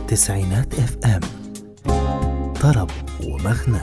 تسعينات اف ام طرب ومغنى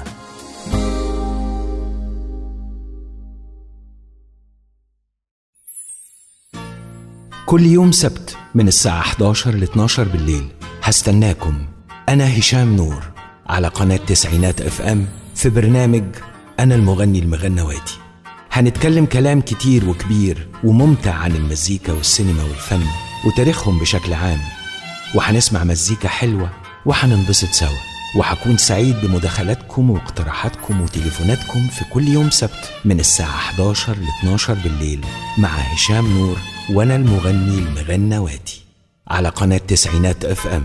كل يوم سبت من الساعة 11 ل 12 بالليل هستناكم أنا هشام نور على قناة تسعينات اف ام في برنامج أنا المغني المغنواتي هنتكلم كلام كتير وكبير وممتع عن المزيكا والسينما والفن وتاريخهم بشكل عام وهنسمع مزيكا حلوة وهننبسط سوا وهكون سعيد بمداخلاتكم واقتراحاتكم وتليفوناتكم في كل يوم سبت من الساعة 11 ل 12 بالليل مع هشام نور وأنا المغني المغنواتي على قناة تسعينات اف ام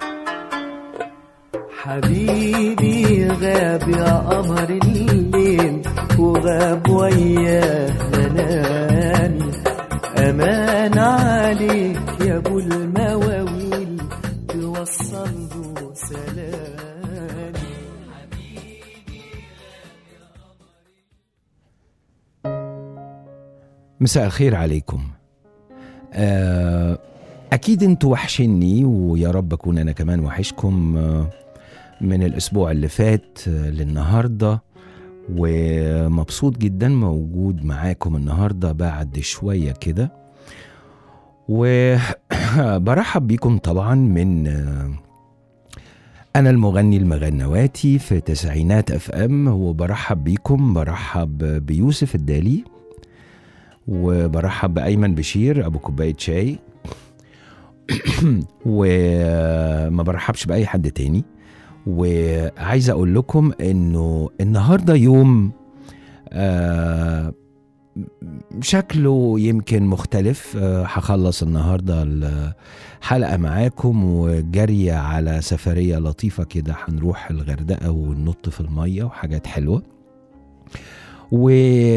حبيبي غاب يا قمر الليل وغاب وياه منامي أمان عليك يا أبو المواويل توصل له سلامي مساء الخير عليكم آه، أكيد انتوا وحشني ويا رب أكون أنا كمان وحشكم آه، من الأسبوع اللي فات آه، للنهاردة ومبسوط جدا موجود معاكم النهاردة بعد شوية كده وبرحب بيكم طبعا من آه، أنا المغني المغنواتي في تسعينات اف ام وبرحب بيكم برحب بيوسف الدالي وبرحب بأيمن بشير أبو كوباية شاي وما برحبش بأي حد تاني وعايز أقول لكم إنه النهاردة يوم آه، شكله يمكن مختلف آه، هخلص النهارده الحلقه معاكم وجاريه على سفريه لطيفه كده هنروح الغردقه وننط في الميه وحاجات حلوه و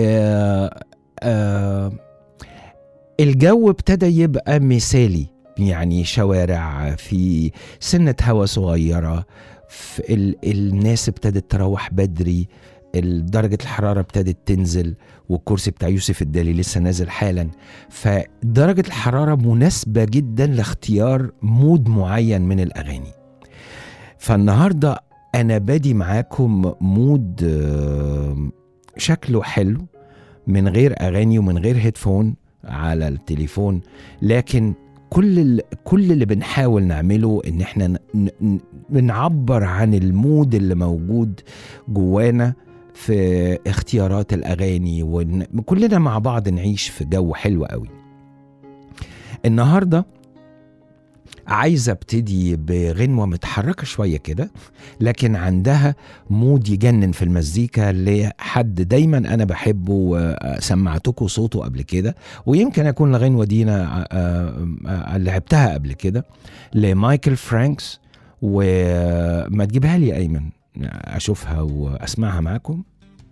آه، الجو ابتدى يبقى مثالي يعني شوارع في سنة هوا صغيرة في ال الناس ابتدت تروح بدري ال- درجة الحرارة ابتدت تنزل والكرسي بتاع يوسف الدالي لسه نازل حالا فدرجة الحرارة مناسبة جدا لاختيار مود معين من الأغاني فالنهاردة أنا بادي معاكم مود آه، شكله حلو من غير اغاني ومن غير هيدفون على التليفون لكن كل ال... كل اللي بنحاول نعمله ان احنا ن... ن... بنعبر عن المود اللي موجود جوانا في اختيارات الاغاني وكلنا مع بعض نعيش في جو حلو قوي النهارده عايزه ابتدي بغنوه متحركه شويه كده لكن عندها مود يجنن في المزيكا لحد دايما انا بحبه وسمعتكم صوته قبل كده ويمكن اكون الغنوه دي انا آه، آه، لعبتها قبل كده لمايكل فرانكس وما تجيبها لي يا ايمن اشوفها واسمعها معاكم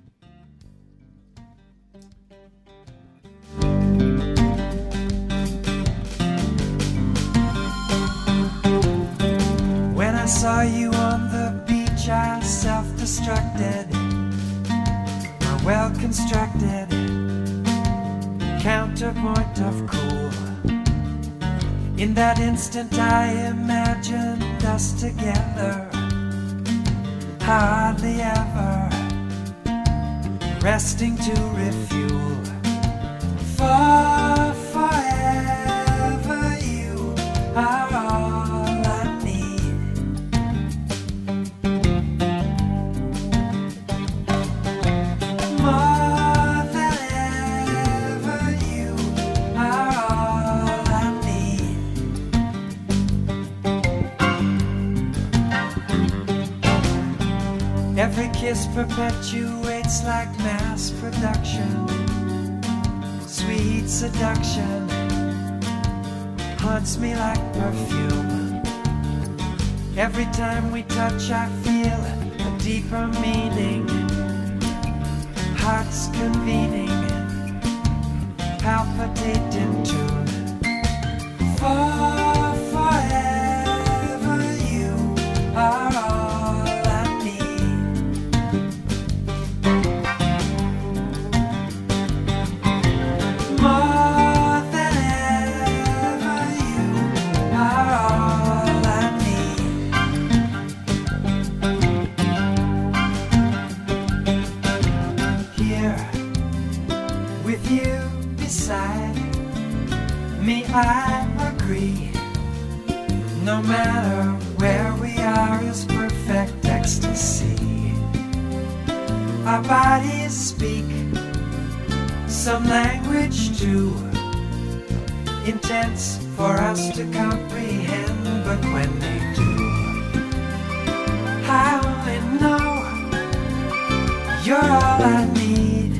When I saw you on the beach, I self destructed. My well constructed counterpoint of cool. In that instant, I imagined us together. Hardly ever resting to refuel. For forever, you are all I need. More than ever, you are all I need. Every kiss perpetuates like mass production. Sweet seduction haunts me like perfume. Every time we touch, I feel a deeper meaning. Hearts convening, palpitate in tune. For forever, you are all I need. More than ever, you are all I need. agree. No matter where we are is perfect ecstasy. Our bodies speak some language too intense for us to comprehend, but when they do, I only know you're all I need.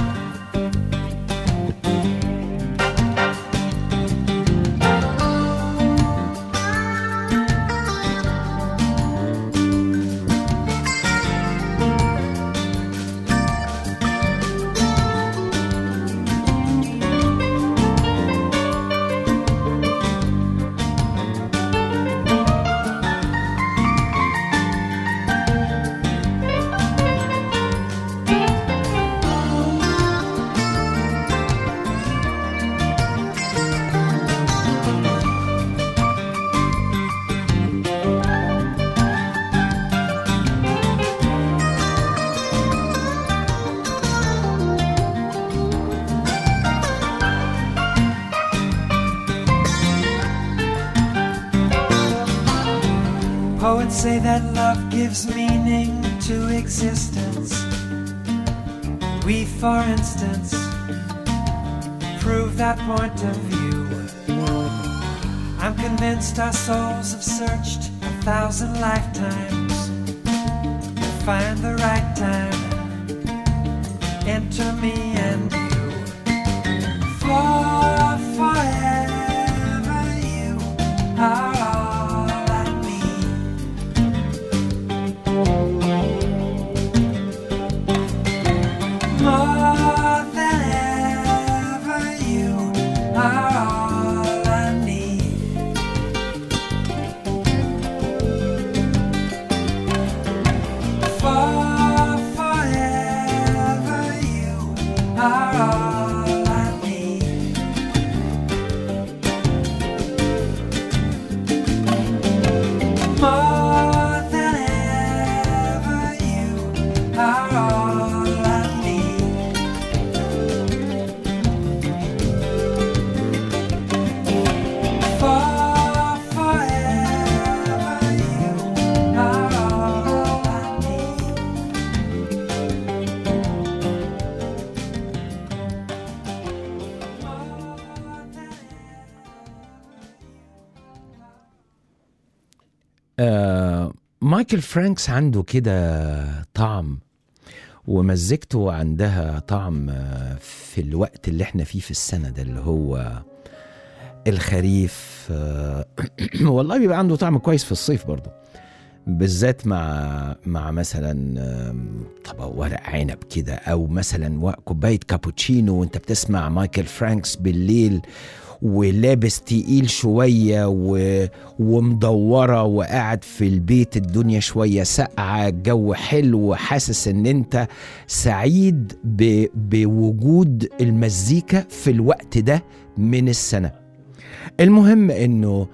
Poets say that love gives meaning to existence. We, for instance, prove that point of view. I'm convinced our souls have searched a thousand lifetimes to find the right time. Enter me and you. For forever you are all I need. More than ever, you are all I need. For forever, you are all I need. More than ever, you are all I need. For forever, you are all I need. آه مايكل فرانكس عنده كده طعم ومزجته عندها طعم آه، في الوقت اللي احنا فيه في السنة ده اللي هو الخريف آه، والله بيبقى عنده طعم كويس في الصيف برضه بالذات مع مع مثلا آم، طبق ورق عنب كده او مثلا و- كوبايه كابوتشينو وانت بتسمع مايكل فرانكس بالليل ولابس تقيل شويه و... ومدوره وقاعد في البيت الدنيا شويه ساقعه الجو حلو وحاسس ان انت سعيد ب... بوجود المزيكا في الوقت ده من السنه المهم انه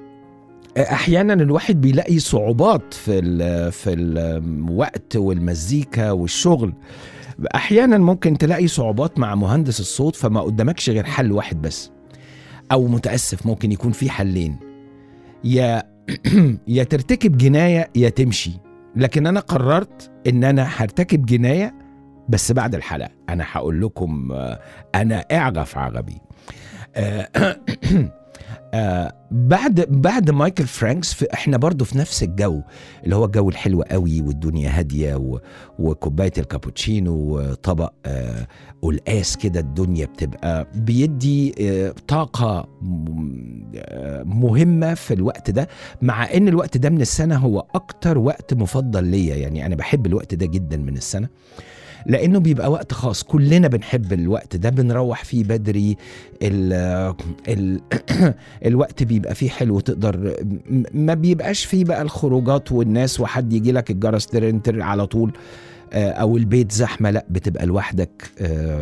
احيانا الواحد بيلاقي صعوبات في ال في الوقت والمزيكا والشغل احيانا ممكن تلاقي صعوبات مع مهندس الصوت فما قدامكش غير حل واحد بس او متاسف ممكن يكون في حلين يا يا ترتكب جنايه يا تمشي لكن انا قررت ان انا هرتكب جنايه بس بعد الحلقه انا هقول لكم آه، انا اعجف عجبي آه، آه بعد بعد مايكل فرانكس في احنا برضو في نفس الجو اللي هو الجو الحلو قوي والدنيا هاديه و- وكوبايه الكابوتشينو وطبق آه قلقاس كده الدنيا بتبقى بيدي آه طاقه م- آه، مهمه في الوقت ده مع ان الوقت ده من السنه هو اكتر وقت مفضل ليا يعني انا بحب الوقت ده جدا من السنه لانه بيبقى وقت خاص كلنا بنحب الوقت ده بنروح فيه بدري ال ال الوقت بيبقى فيه حلو تقدر م- ما بيبقاش فيه بقى الخروجات والناس وحد يجي لك الجرس ترنتر على طول آه، او البيت زحمه لا بتبقى لوحدك آه،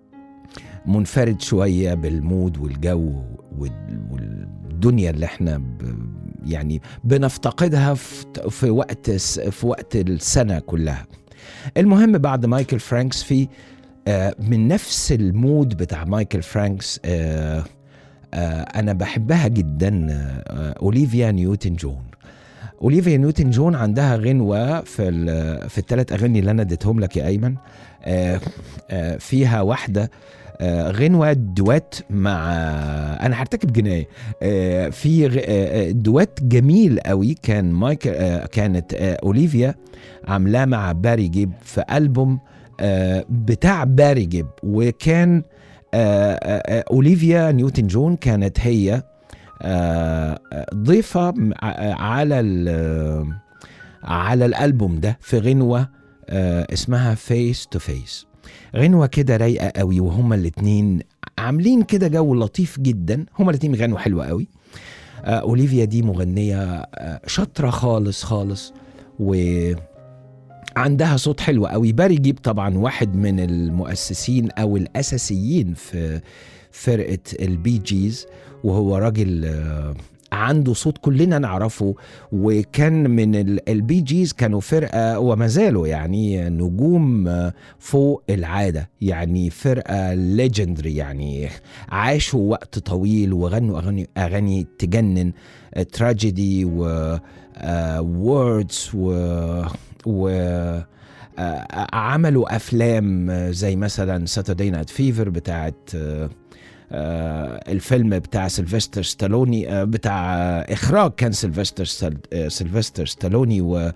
منفرد شويه بالمود والجو وال- والدنيا اللي احنا ب يعني بنفتقدها في في وقت الس- في وقت السنه كلها المهم بعد مايكل فرانكس في آه، من نفس المود بتاع مايكل فرانكس آه، آه، انا بحبها جدا آه، اوليفيا نيوتن جون اوليفيا نيوتن جون عندها غنوه في ال- في الثلاث اغاني اللي انا اديتهم لك يا ايمن آه، آه، فيها واحده آه، غنوه دوات مع انا هرتكب جنايه آه، في غ- آه، آه، دوات جميل قوي كان مايك آه، كانت آه، اوليفيا عاملاه مع باري جيب في البوم آه، بتاع باري جيب وكان آه، آه، آه، اوليفيا نيوتن جون كانت هي آه، آه، ضيفه م- ع- على ال- على الالبوم ده في غنوه آه، اسمها فيس تو فيس غنوه كده رايقه قوي وهما الاتنين عاملين كده جو لطيف جدا هما الاتنين غنوا حلوه قوي آه، اوليفيا دي مغنيه آه، شاطره خالص خالص و عندها صوت حلو قوي باري جيب طبعا واحد من المؤسسين او الاساسيين في فرقه البي جيز وهو راجل آه، عنده صوت كلنا نعرفه وكان من ال- البي جيز كانوا فرقه وما زالوا يعني نجوم آه، فوق العاده يعني فرقه ليجندري يعني عاشوا وقت طويل وغنوا اغاني اغاني تجنن تراجيدي و ووردز و و آه، عملوا افلام زي مثلا ساتردي نايت فيفر بتاعت آه، آه، الفيلم بتاع سيلفستر ستالوني آه، بتاع آه، اخراج كان سيلفستر ستال- آه، سيلفستر ستالوني و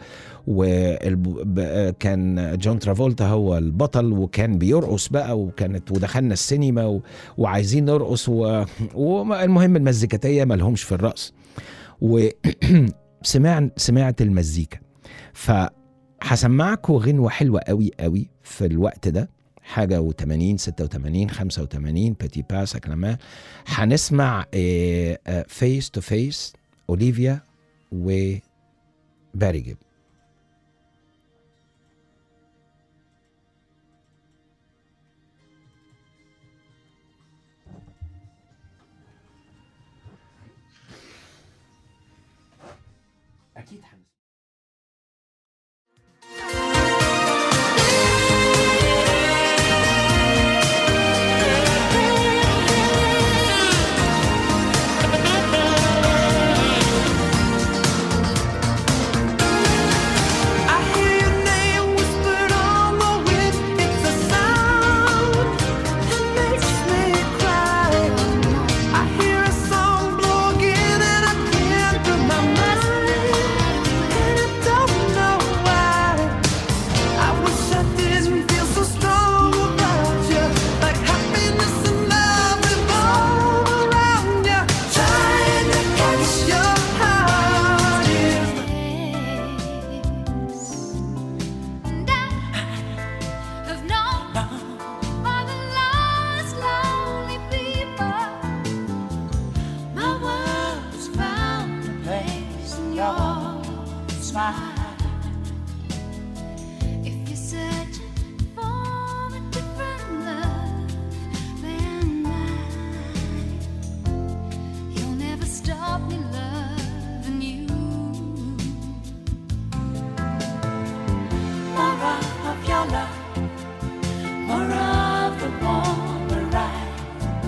وكان جون ترافولتا هو البطل وكان بيرقص بقى وكانت ودخلنا السينما و... وعايزين نرقص و... والمهم المزيكاتيه مالهمش في الرقص وسمع سمعت المزيكا فهسمعكوا غنوه حلوه قوي قوي في الوقت ده حاجه و80 86 85 بيتي باس اكلامان هنسمع فيس تو فيس اوليفيا وباري جيب اكيد I hear your name whispered on the wind. It's a sound that makes me cry. I hear a song blow again and I can't put my mind. And I don't know why. I wish I didn't feel so strong about you. Like happiness and love revolve around you. Trying to catch your heart is And I have known all the lost, lonely people. My world's found a place in your smile. If you're searching for a different love than mine, you'll never stop me loving you. more of your love, more of the warmer ride.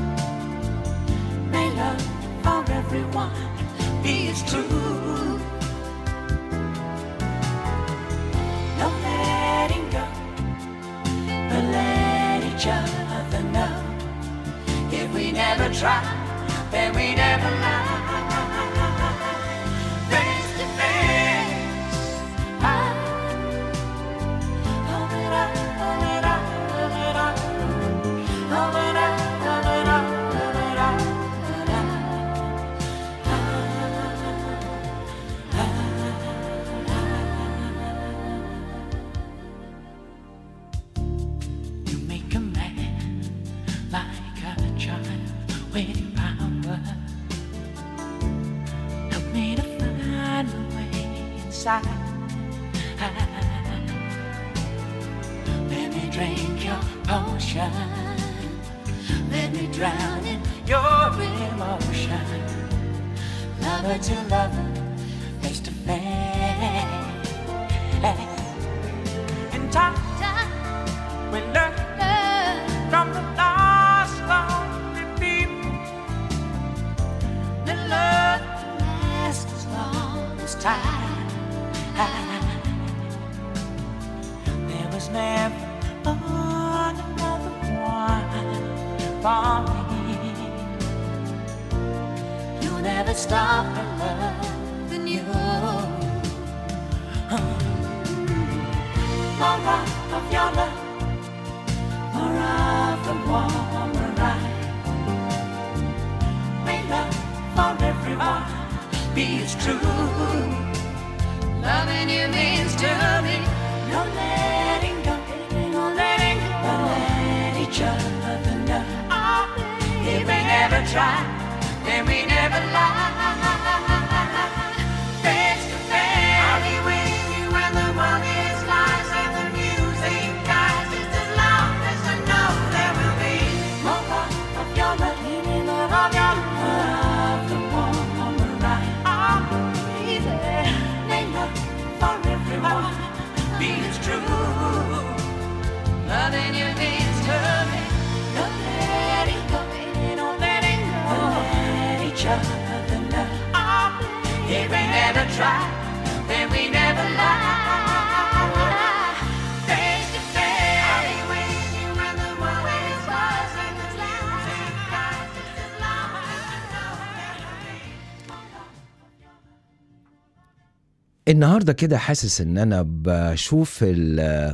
May love for everyone be as true. No letting go, but let each other know. If we never try, then we never lie. Face to face, I you make a man like a child with power. Help me to find a way inside. Let me drink your potion. Let me drown in your emotion. Lover to lover, face to face. In time, we learn from the lost lonely people. side. There was never another one for me. You'll never stop me loving you. More of your love, more of the warmer light. May love for everyone be as true. Loving you means to me no letting go, no letting go. But let each other know. If we never try, then we never lie. Face to face, I'll be with you when the world is lies and the music dies. Just as long as I know there will be more of your love, more of your love, the warmer ride. Oh, baby, may love for everyone be as true. Loving you means to me. No letting go, baby, no letting go. Let each other know. If we never try, then we never lie. Face to face, I'll be with you when the world is lost and the music dies. Just as long as I know there will be more love. النهارده كده حاسس ان انا بشوف ال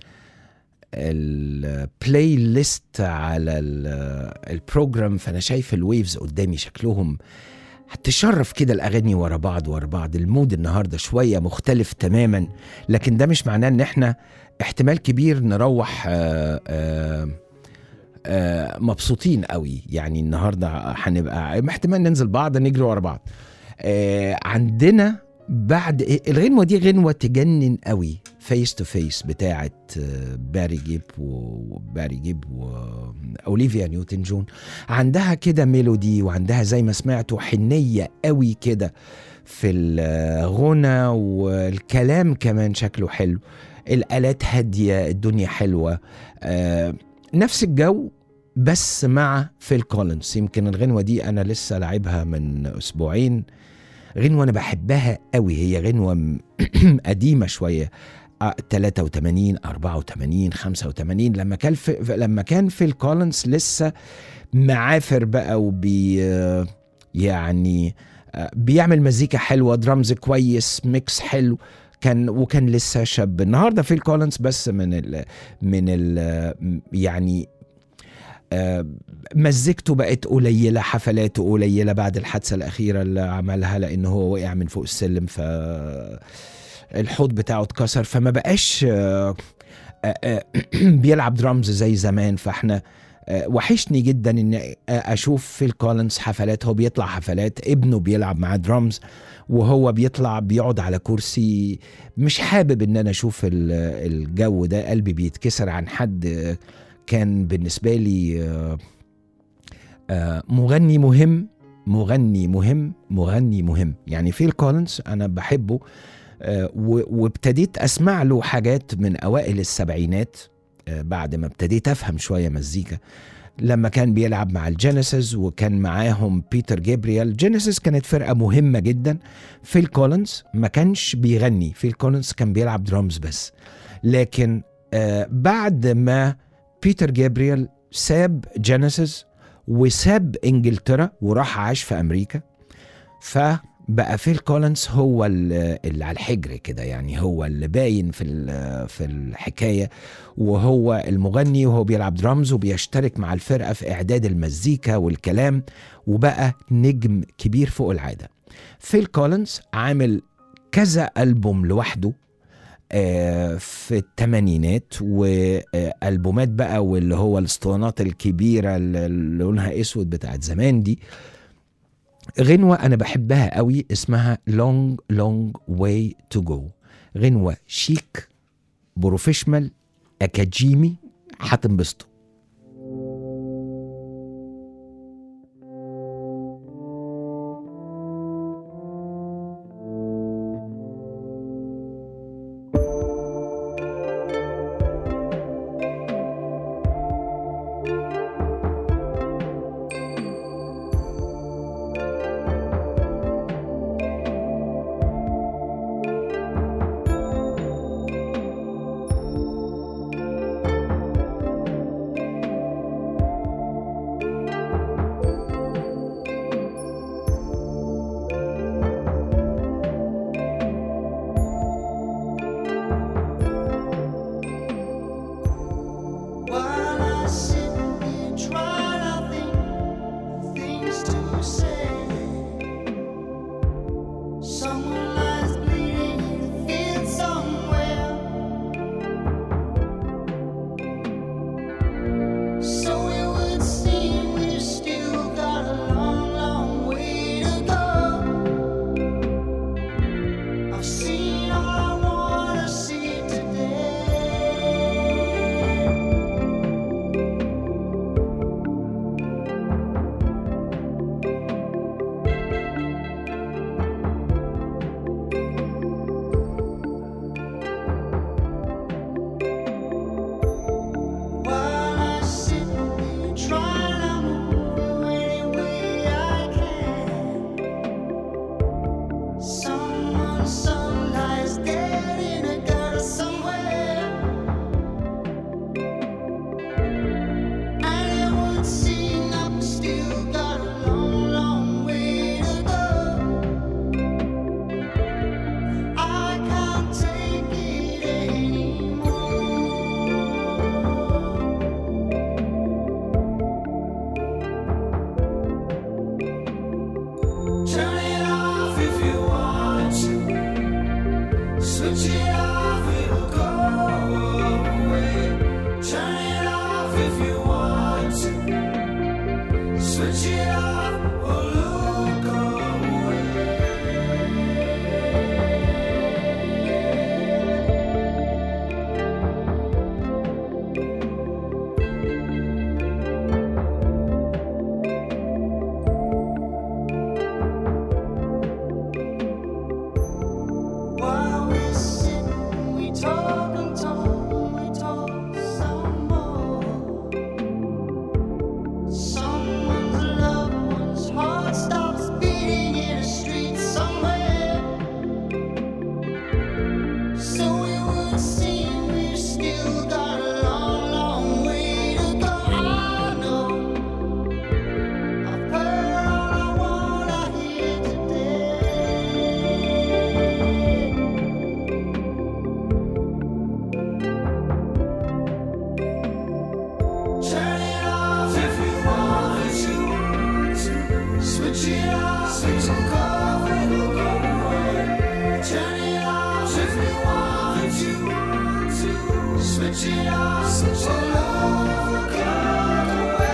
البلاي ليست على ال- البروجرام فانا شايف الويفز قدامي شكلهم هتشرف كده الاغاني ورا بعض ورا بعض المود النهارده شويه مختلف تماما لكن ده مش معناه ان احنا احتمال كبير نروح آه، آه، آه، مبسوطين قوي يعني النهارده هنبقى احتمال ننزل بعض نجري ورا بعض آه، عندنا بعد إيه؟ الغنوه دي غنوه تجنن قوي فيس تو فيس بتاعت آه، باري جيب وباري جيب واوليفيا نيوتن جون عندها كده ميلودي وعندها زي ما سمعتوا حنيه قوي كده في الغنى والكلام كمان شكله حلو الالات هاديه الدنيا حلوه آه نفس الجو بس مع فيل كولينز يمكن الغنوه دي انا لسه لعبها من اسبوعين غنوه انا بحبها قوي هي غنوه م- قديمه شويه آه، 83 84 85 لما كان في لما كان فيل كولينز لسه معافر بقى وبي آه، يعني آه، بيعمل مزيكا حلوه درامز كويس ميكس حلو كان وكان لسه شاب النهارده فيل كولينز بس من ال من ال يعني آه، مزيكته بقت قليله حفلاته قليله بعد الحادثه الاخيره اللي عملها لان هو وقع من فوق السلم ف الحوض بتاعه اتكسر فما بقاش آه، آه، آه، بيلعب درامز زي زمان فاحنا آه، وحشني جدا ان اشوف فيل كولينز حفلات هو بيطلع حفلات ابنه بيلعب معاه درامز وهو بيطلع بيقعد على كرسي مش حابب ان انا اشوف ال- الجو ده قلبي بيتكسر عن حد آه، كان بالنسبه لي آه، آه، مغني مهم مغني مهم مغني مهم يعني فيل كولينز انا بحبه آه، و- وابتديت اسمع له حاجات من اوائل السبعينات آه، بعد ما ابتديت افهم شويه مزيكا لما كان بيلعب مع الجينيسيس وكان معاهم بيتر جابريال جينيسيس كانت فرقه مهمه جدا فيل كولينز ما كانش بيغني فيل كولينز كان بيلعب درامز بس لكن آه بعد ما بيتر جابريال ساب جينيسيس وساب انجلترا وراح عاش في امريكا فبقى فيل كولينز هو ال- اللي على الحجر كده يعني هو اللي باين في ال- في الحكايه وهو المغني وهو بيلعب درامز وبيشترك مع الفرقه في اعداد المزيكا والكلام وبقى نجم كبير فوق العاده فيل كولينز عامل كذا ألبوم لوحده آه، في الثمانينات والبومات بقى واللي هو الاسطوانات الكبيره اللي لونها اسود بتاعت زمان دي غنوه انا بحبها قوي اسمها لونج لونج واي تو جو غنوه شيك بروفيشنال اكاديمي هتنبسطوا Thank Someone lies bleeding in a field somewhere. So it would seem we've still got a long, long way to go. I've seen all I wanna see today. While I sit here trying to move any way I can, someone's son lies dead in a gutter somewhere, and it would seem that we still got a long, long way to go. I can't take it anymore. Turn it off if you want to. Switch it off, it'll go away. Turn it off if you want to. Switch it off or look away. While we sit, we talk and talk, we talk some more. Someone's loved one's heart stops beating in a street somewhere. So it would seem we've still got a long, long way to go. I know I've heard all I wanna hear today. Turn it off if you want to. Switch it off, switch it off, it'll go away. Turn it off if you want to. Switch it off, switch it off, go away.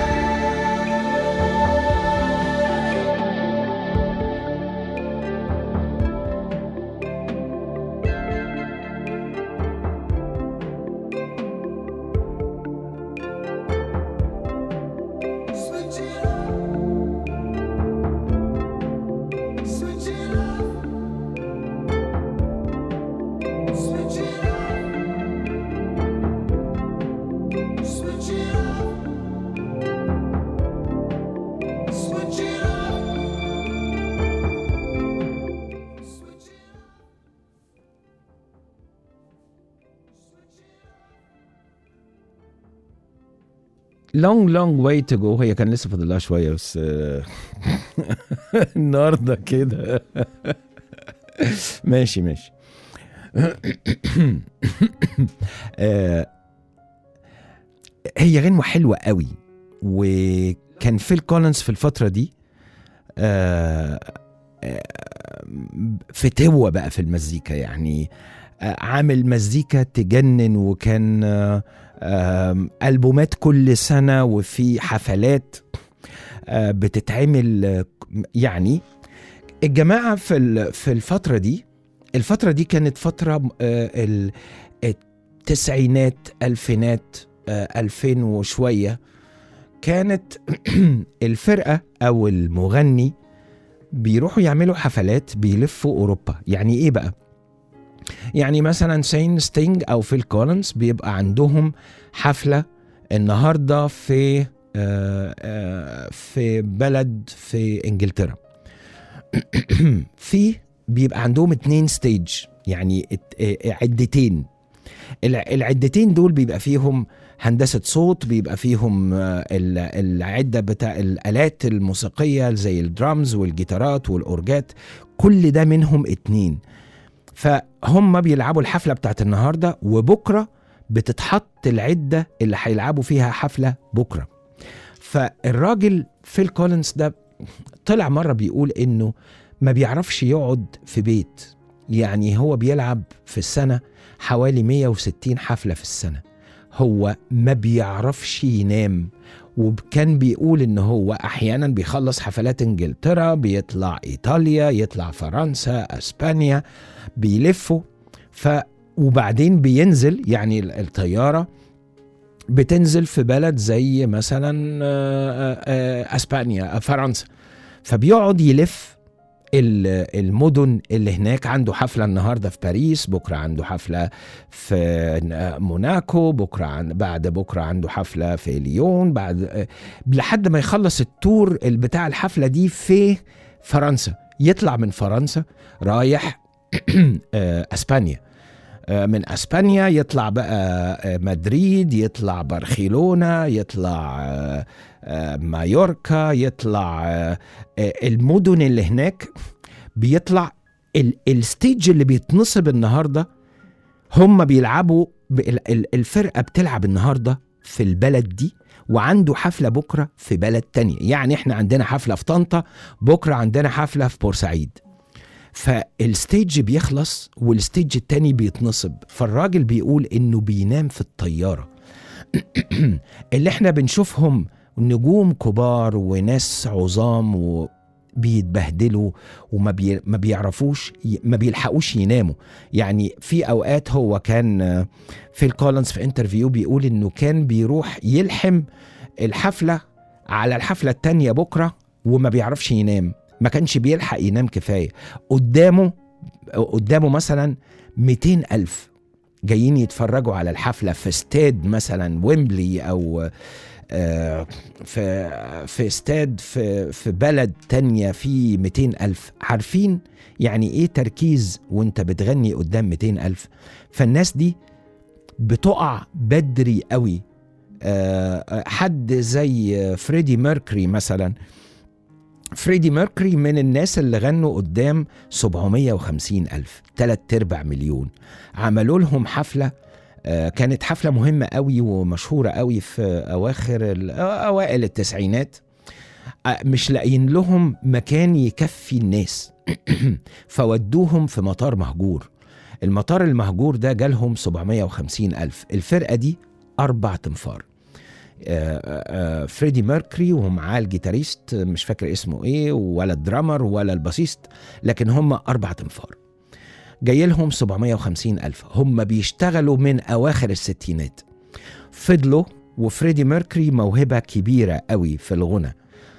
Switch it off. Switch it off. Switch it off. Switch it off. Switch it off. Switch it off. لونج لونج واي تو جو هي كان لسه فاضل لها شويه بس آه، النهارده كده ماشي ماشي آه، هي غنوة حلوة قوي وكان فيل كولينز في الفترة دي آه، آه، فتوة بقى في المزيكا يعني آه، عامل مزيكا تجنن وكان آه، آم، ألبومات كل سنة وفي حفلات آه، بتتعمل آه، يعني الجماعة في ال- في الفترة دي الفترة دي كانت فترة آه، ال- التسعينات ألفينات آه، ألفين وشوية كانت الفرقة أو المغني بيروحوا يعملوا حفلات بيلفوا أوروبا يعني إيه بقى؟ يعني مثلا سين ستينج أو فيل كولينز بيبقى عندهم حفلة النهاردة في آه، آه، في بلد في إنجلترا في بيبقى عندهم اتنين ستيج يعني ات- آه، عدتين الع- العدتين دول بيبقى فيهم هندسة صوت بيبقى فيهم آه، ال- العدة بتاع الآلات الموسيقية زي الدرامز والجيتارات والأورجات كل ده منهم اتنين فهم بيلعبوا الحفلة بتاعت النهاردة وبكرة بتتحط العدة اللي هيلعبوا فيها حفلة بكرة فالراجل فيل كولينز ده طلع مرة بيقول إنه ما بيعرفش يقعد في بيت يعني هو بيلعب في السنة حوالي 160 حفلة في السنة هو ما بيعرفش ينام وكان بيقول ان هو احيانا بيخلص حفلات انجلترا بيطلع ايطاليا يطلع فرنسا اسبانيا بيلفوا ف وبعدين بينزل يعني ال- الطياره بتنزل في بلد زي مثلا آه، آه، اسبانيا آه، فرنسا فبيقعد يلف ال- المدن اللي هناك عنده حفله النهارده في باريس بكره عنده حفله في آه، موناكو بكره عن بعد بكره عنده حفله في ليون بعد آه، لحد ما يخلص التور بتاع الحفله دي في فرنسا يطلع من فرنسا رايح آه، اسبانيا آه، من اسبانيا يطلع بقى آه، مدريد يطلع برشلونه يطلع آه، آه، مايوركا يطلع آه، آه، المدن اللي هناك بيطلع ال- الستيج اللي بيتنصب النهارده هم بيلعبوا ب- ال- ال- الفرقه بتلعب النهارده في البلد دي وعنده حفله بكره في بلد تانية يعني احنا عندنا حفله في طنطا بكره عندنا حفله في بورسعيد فالستيج بيخلص والستيج التاني بيتنصب فالراجل بيقول انه بينام في الطياره اللي احنا بنشوفهم نجوم كبار وناس عظام وبيتبهدلوا وما بي ما بيعرفوش ي- ما بيلحقوش يناموا يعني في اوقات هو كان آه، فيل كولنز في انترفيو بيقول انه كان بيروح يلحم الحفله على الحفله التانية بكره وما بيعرفش ينام ما كانش بيلحق ينام كفايه قدامه قدامه مثلا 200 ألف جايين يتفرجوا على الحفلة في استاد مثلا ويمبلي أو آه، في في استاد في في بلد تانية في 200 ألف عارفين يعني إيه تركيز وأنت بتغني قدام 200 ألف فالناس دي بتقع بدري قوي آه، حد زي فريدي ميركوري مثلا فريدي ميركوري من الناس اللي غنوا قدام 750 ألف تلات أرباع مليون عملوا لهم حفلة آه، كانت حفلة مهمة قوي ومشهورة قوي في أواخر ال- أوائل التسعينات آه، مش لاقيين لهم مكان يكفي الناس فودوهم في مطار مهجور المطار المهجور ده جالهم 750 ألف الفرقة دي أربع تنفار آه، آه، فريدي ميركوري ومعاه الجيتاريست مش فاكر اسمه ايه ولا الدرامر ولا الباسيست لكن هم أربع تنفار جاي لهم 750 ألف هم بيشتغلوا من أواخر الستينات فضلوا وفريدي ميركوري موهبة كبيرة قوي في الغنى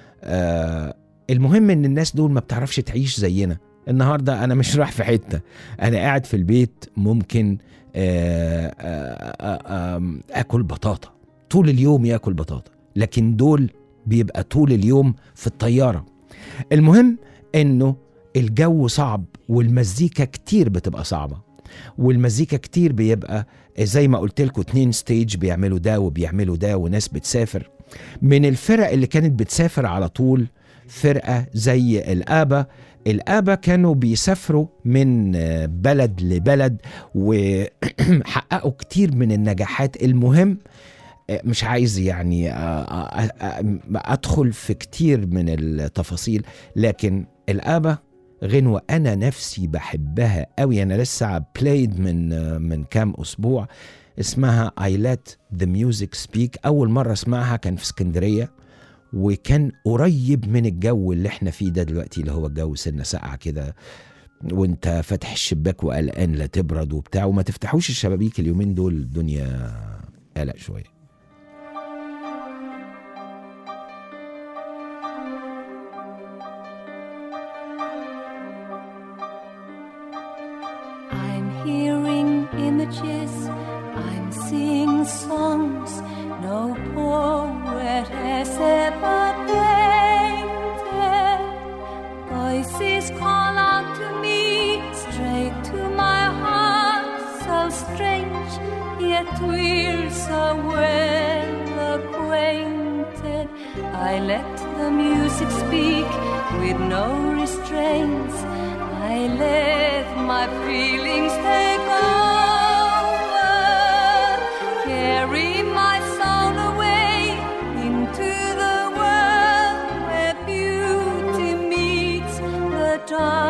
آه المهم ان الناس دول ما بتعرفش تعيش زينا النهارده انا مش رايح في حته انا قاعد في البيت ممكن آه آه آه آه اكل بطاطا طول اليوم ياكل بطاطا لكن دول بيبقى طول اليوم في الطياره المهم انه الجو صعب والمزيكا كتير بتبقى صعبه والمزيكا كتير بيبقى زي ما قلت لكم اتنين ستيج بيعملوا ده وبيعملوا ده وناس بتسافر من الفرق اللي كانت بتسافر على طول فرقة زي الآبا الآبا كانوا بيسافروا من آه، بلد لبلد وحققوا كتير من النجاحات المهم آه، مش عايز يعني آه، آه، آه، أدخل في كتير من التفاصيل لكن الآبا غنوة أنا نفسي بحبها قوي أنا لسه بلايد من آه، من كام أسبوع اسمها I let the music speak أول مرة اسمعها كان في اسكندرية وكان قريب من الجو اللي احنا فيه ده دلوقتي اللي هو الجو سنة ساقعة كده وانت فاتح الشباك وقلقان لا تبرد وبتاع وما تفتحوش الشبابيك اليومين دول الدنيا قلق شوية I'm hearing images, I'm seeing songs no poet has ever painted. Voices call out to me, straight to my heart, so strange, yet we're so well acquainted. I let the music speak with no restraints. I let my feelings take over, carry my soul away into the world where beauty meets the dark.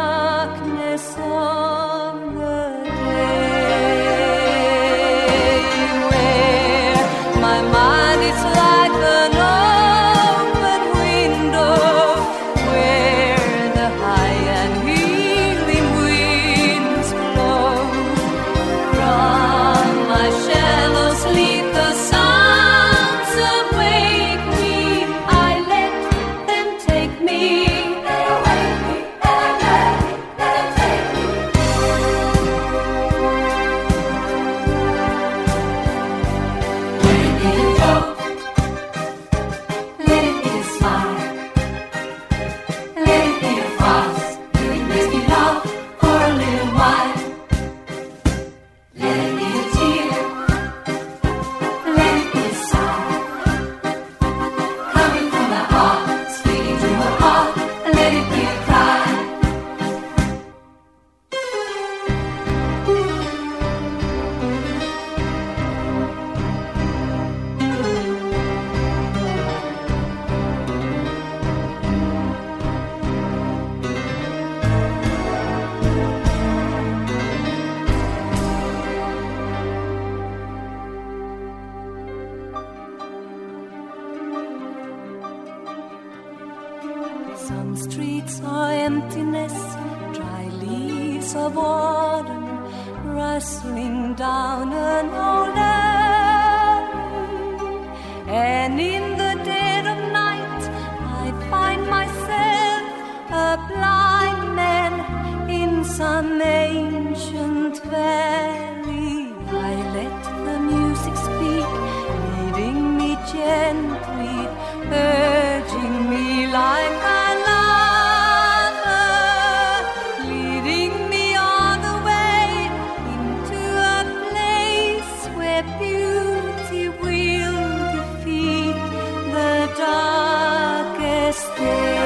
leaves of autumn rustling down an old avenue. And in the dead of night, I find myself a blind man in some ancient valley. I let the music speak, leading me gently, urging me like a lover, leading me all the way into a place where beauty will defeat the darkest day.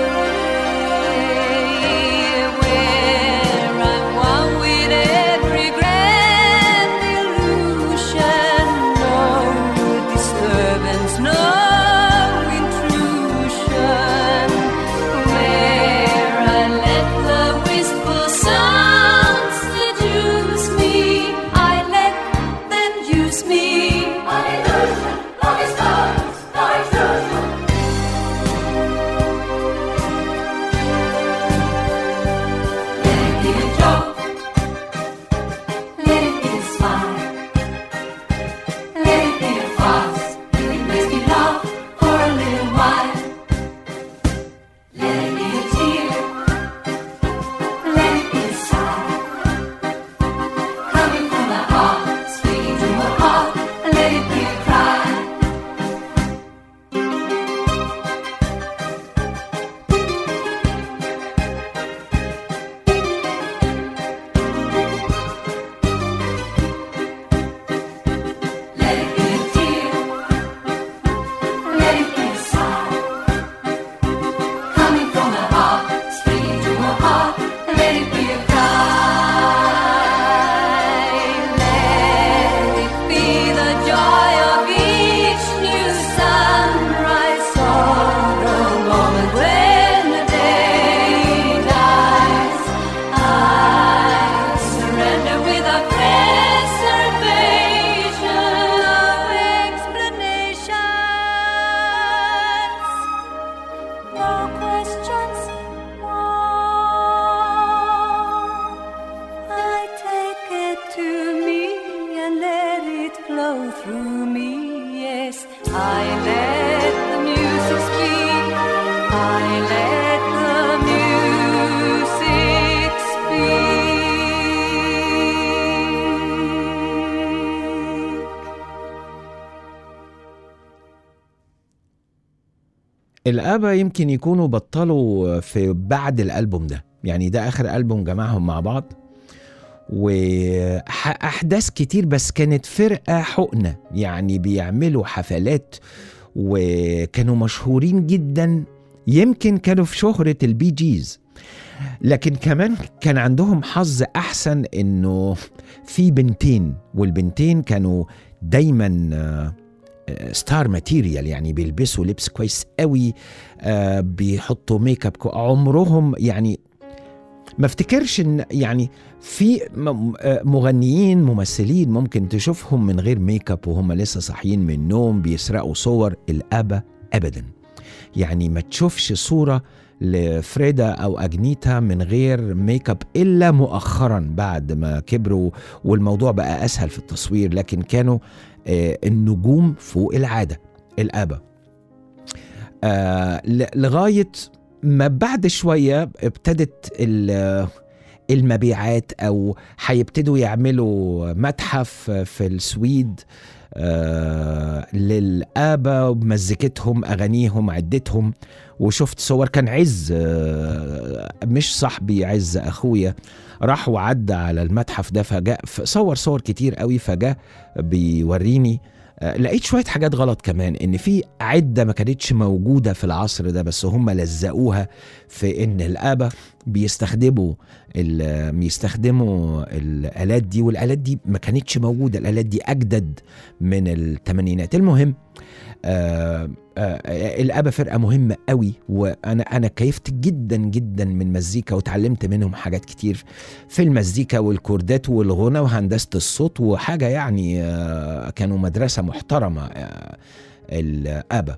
Where I'm one with every grand illusion, no disturbance, no intrusion. Where I let the wistful sounds seduce me, I let them use me. An illusion, no disturbance, no intrusion. Let it be a joke. Let it be a smile. Let it be a farce. It makes me laugh for a little while. Let it be a tear. Let it be a sigh. Coming from my heart, speaking to my heart. Let it be a cry. Let it be a tear. Let it be a sigh. Coming from my heart, speaking to my heart. Let it be a cry. Let it be the joy of each new sunrise. So the moment when the day dies, I surrender without reservation of explanations. No questions. I take it to me and let it flow through me. Yes, I let the music speak. I let the music speak. الآبا يمكن يكونوا بطلوا في بعد الألبوم ده يعني ده آخر ألبوم جمعهم مع بعض وأحداث كتير بس كانت فرقة حقنة يعني بيعملوا حفلات وكانوا مشهورين جدا يمكن كانوا في شهرة البي جيز لكن كمان كان عندهم حظ أحسن إنه في بنتين والبنتين كانوا دايما آه، ستار ماتيريال يعني بيلبسوا لبس كويس قوي آه بيحطوا ميك اب كو- عمرهم يعني ما افتكرش ان يعني في م- آه، مغنيين ممثلين ممكن تشوفهم من غير ميك اب وهم لسه صاحيين من النوم بيسرقوا صور الابا ابدا يعني ما تشوفش صوره لفريدا او اجنيتا من غير ميك اب الا مؤخرا بعد ما كبروا والموضوع بقى اسهل في التصوير لكن كانوا آه، النجوم فوق العاده الابا آه ل- لغايه ما بعد شويه ابتدت ال- المبيعات او هيبتدوا يعملوا متحف في السويد آه للآبا بمزيكتهم أغانيهم عدتهم وشفت صور كان عز آه مش صاحبي عز أخويا راح وعدى على المتحف ده فجاء صور صور كتير قوي فجاء بيوريني آه، لقيت شوية حاجات غلط كمان إن في عدة ما كانتش موجودة في العصر ده بس هم لزقوها في إن الآبا بيستخدموا ال- بيستخدموا الآلات دي والآلات دي ما كانتش موجودة الآلات دي أجدد من الثمانينات المهم آه آه الابا فرقه مهمه قوي وانا انا كيفت جدا جدا من مزيكا وتعلمت منهم حاجات كتير في المزيكا والكوردات والغنى وهندسه الصوت وحاجه يعني آه كانوا مدرسه محترمه آه الابا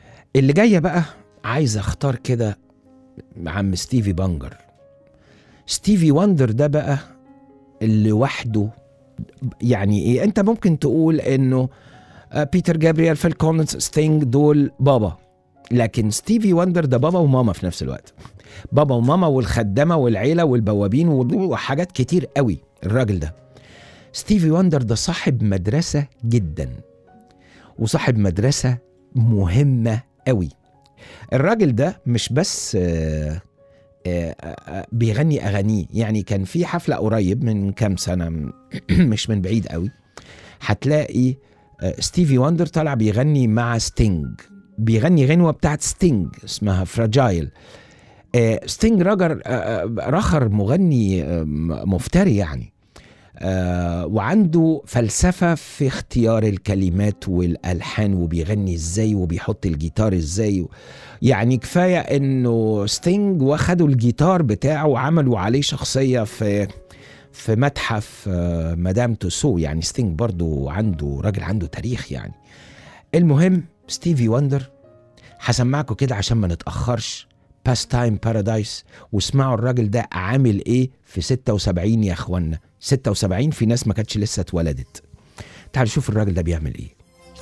اللي جايه بقى عايز اختار كده عم ستيفي بانجر ستيفي وندر ده بقى لوحده يعني ايه انت ممكن تقول انه آه، بيتر جابريال فيل كولينز ستينج دول بابا لكن ستيفي وندر ده بابا وماما في نفس الوقت بابا وماما والخدامه والعيله والبوابين وحاجات كتير قوي الراجل ده ستيفي وندر ده صاحب مدرسه جدا وصاحب مدرسه مهمه قوي الراجل ده مش بس آه، آه، آه، بيغني اغانيه يعني كان في حفله قريب من كام سنه مش من بعيد قوي هتلاقي آه، ستيفي وندر طالع بيغني مع ستينج بيغني غنوه بتاعت ستينج اسمها فراجايل آه، ستينج راجر آه، آه، رخر مغني آه، م- مفتري يعني آه، وعنده فلسفة في اختيار الكلمات والألحان وبيغني ازاي وبيحط الجيتار ازاي يعني كفاية انه ستينج واخدوا الجيتار بتاعه وعملوا عليه شخصية في في متحف آه، مدام توسو يعني ستينج برضو عنده راجل عنده تاريخ يعني المهم ستيفي وندر هسمعكم كده عشان ما نتأخرش باس تايم بارادايس واسمعوا الراجل ده عامل ايه في 76 يا اخوانا 76 في ناس ما كانتش لسه اتولدت تعالوا شوف الراجل ده بيعمل ايه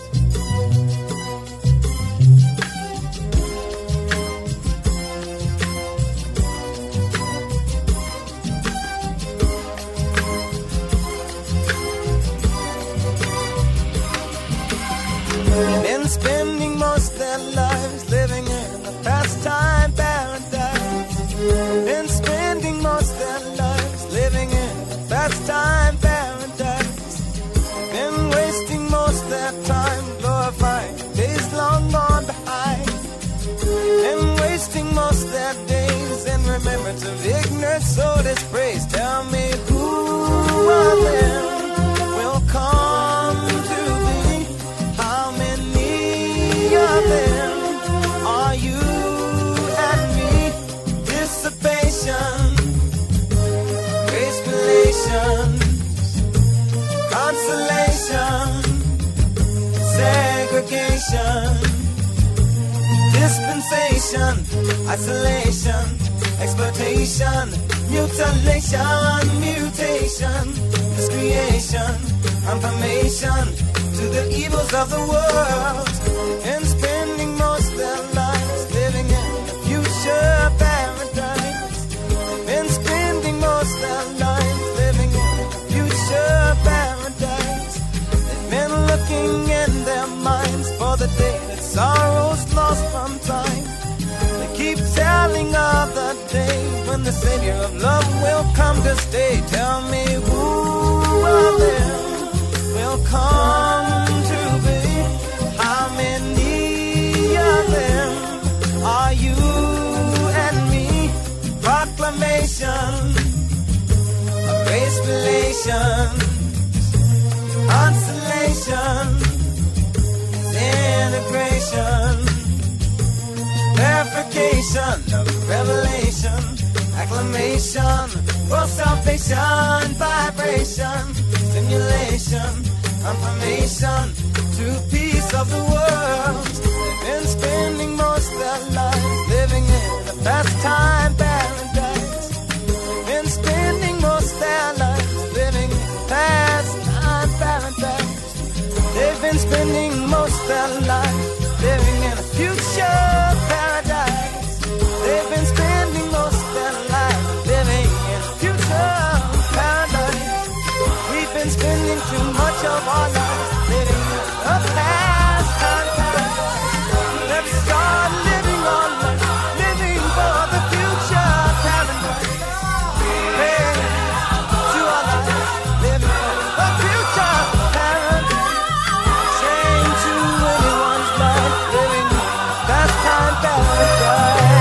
Been spending most their lives living in a pastime paradise. Been spending most their lives living in a pastime paradise. Been wasting most their time glorifying days long gone behind. Been wasting most their days in remembrance of ignorance, so dispraise. Tell me who of them will come to thee? How many of them are you and me? Dissipation, grace relations, consolation, segregation, dispensation, isolation, exploitation, mutilation, mutation, miscreation, confirmation to the evils of the world, and spending most their lives living in a future paradise, and spending most their lives living in a future paradise. They've been looking in their minds for the day that sorrow's lost from time. They keep telling of the day when the Savior of love will come to stay. Tell me who of them will come to be? How many of them are you and me? Proclamation of grace relations, consolation, integration, verification of revelation, acclamation, for salvation, vibration, stimulation, confirmation, to peace of the world. They've been spending most their lives living in a pastime paradise. Been spending most their lives living in a pastime paradise. They've been spending most their lives living in a future paradise. They've been spending most their lives living in a future paradise. We've been spending too much of our lives living in a past paradise. Let's start living our life, living for the future paradise. Hey, to our lives, living for the future paradise. Change to anyone's life, living past time paradise.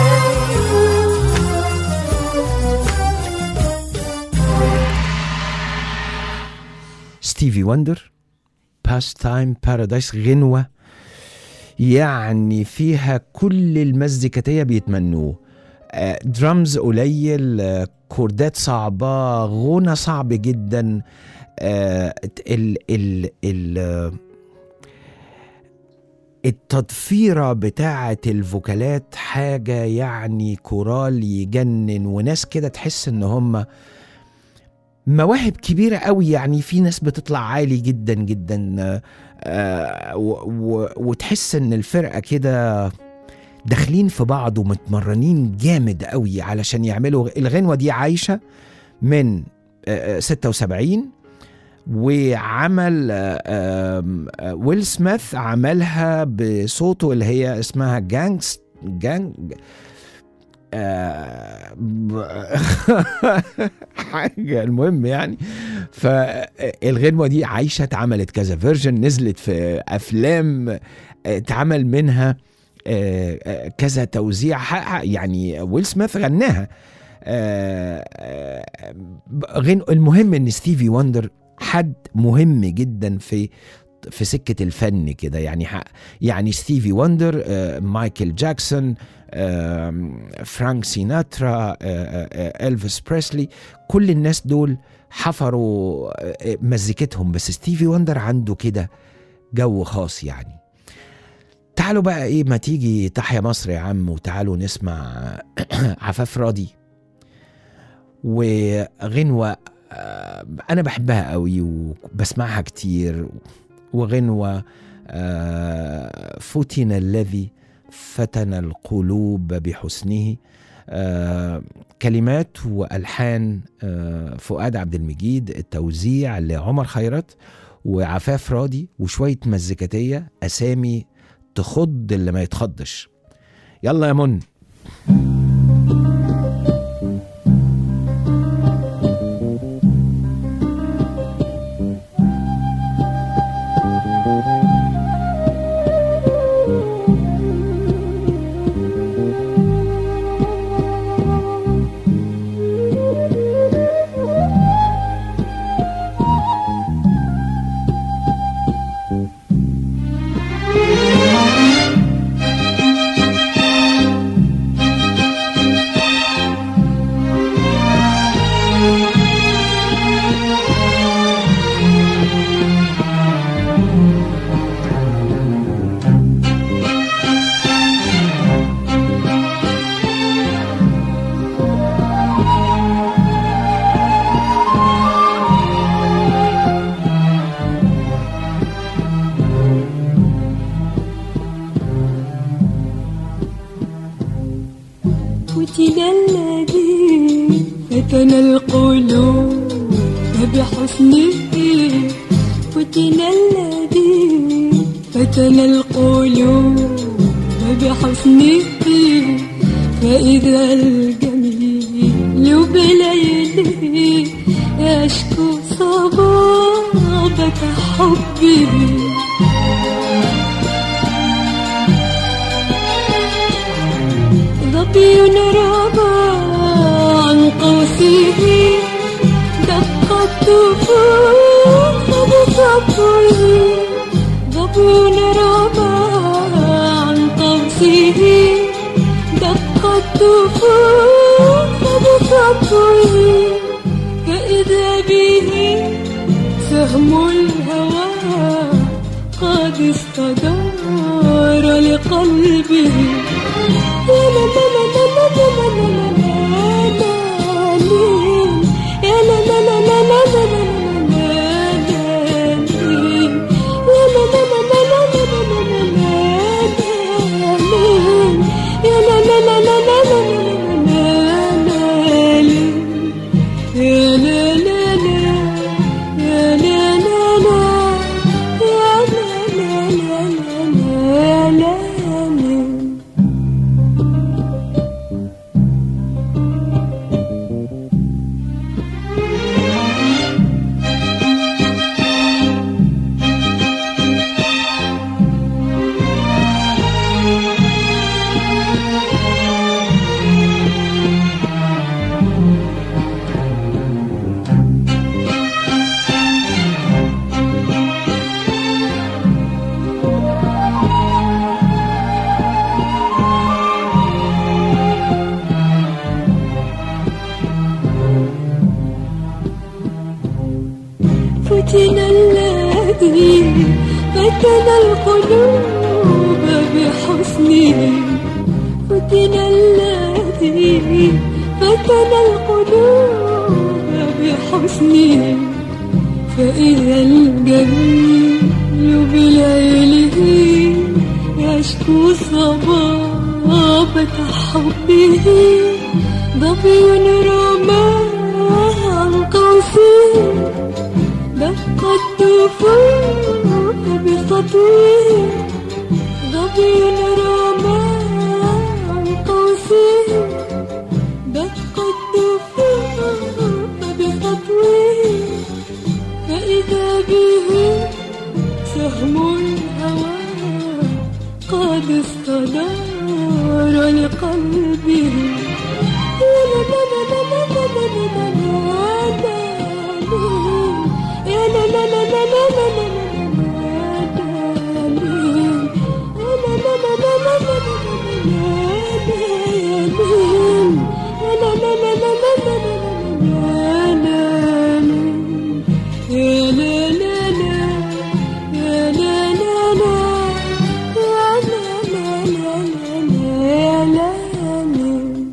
ستيفي وندر باس تايم بارادايس غنوة يعني فيها كل المزيكاتية بيتمنوه آه، درامز قليل آه، كوردات صعبة غنى صعب جدا آه، ال ال ال آه، التضفيرة بتاعة الفوكالات حاجة يعني كورال يجنن وناس كده تحس ان هم مواهب كبيرة قوي يعني في ناس بتطلع عالي جدا جدا آه، آه، و- و- وتحس ان الفرقة كده داخلين في بعض ومتمرنين جامد قوي علشان يعملوا الغنوة دي عايشة من آه، آه، 76 وعمل آه، آم، آه، ويل سميث عملها بصوته اللي هي اسمها جانجز جانج آه، ب- حاجة المهم يعني فالغنوة دي عايشة اتعملت كذا فيرجن نزلت في أفلام آه، اتعمل منها آه، آه، كذا توزيع ح- يعني ويل سميث غناها آه، آه، غن المهم ان ستيفي وندر حد مهم جدا في في سكه الفن كده يعني ح- يعني ستيفي وندر آه، مايكل جاكسون آم، فرانك سيناترا آه، آه، آه، الفيس بريسلي كل الناس دول حفروا آه، مزيكتهم بس ستيفي وندر عنده كده جو خاص يعني تعالوا بقى ايه ما تيجي تحيا مصر يا عم وتعالوا نسمع عفاف راضي وغنوة آه، أنا بحبها قوي وبسمعها كتير وغنوة آه، فتن الذي فتن القلوب بحسنه آه، كلمات والحان آه، فؤاد عبد المجيد التوزيع لعمر خيرت وعفاف راضي وشويه مزيكاتيه اسامي تخض اللي ما يتخضش يلا يا من فتن الذي فتن القلوب بحسنه فتن الذي فتن القلوب بحسنه فإذا الجميل بليله يشكو صبابة حبه ظبي ربى عن قوسه دقت طفوف بصبره ظبي ربى عن قوسه دقت طفوف بصبره فإذا به سهم الهوى قد استدار لقلبه فتن الذي فتن القلوب بحسنه فتن الذي فتن القلوب بحسنه فإذا الجميل بليله يشكو صبابة حبه ظبي رمى عن قوسه دق الدفوف بخطوه ظبي رمى عن قوسه دق الدفوف بخطوه فإذا به سهم الهوى قد استدار لقلبه يا لا لا لا لا لا لا لا لا لا يا لا لا لا لا لا لا يا لا لا لا يا لا لا لا يا لا لا لا لا يا لا لا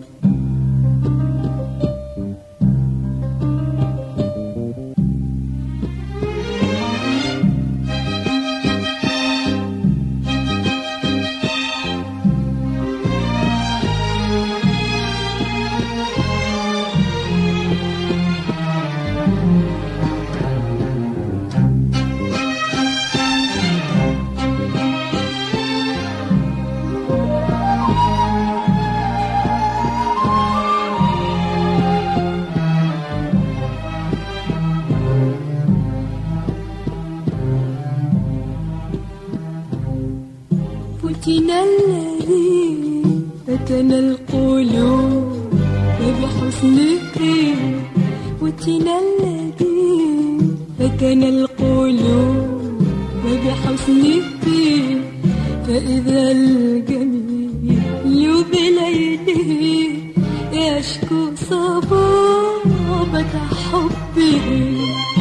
فتن الذي فتن القلوب بحسنه فتن الذي فتن القلوب بحسنه فإذا الجميل بليله يشكو صبابة حبه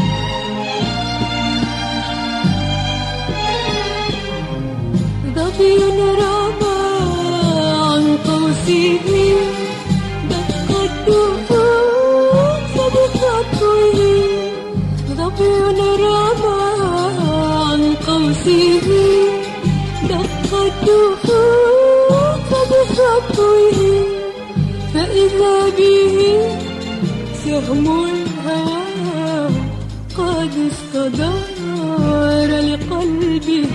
ظبي رمى عن قوسه دق الدفوف بخطوه ظبي رمى عن قوسه دق الدفوف بخطوه فإذا به سهم الهوى قد استدار لقلبه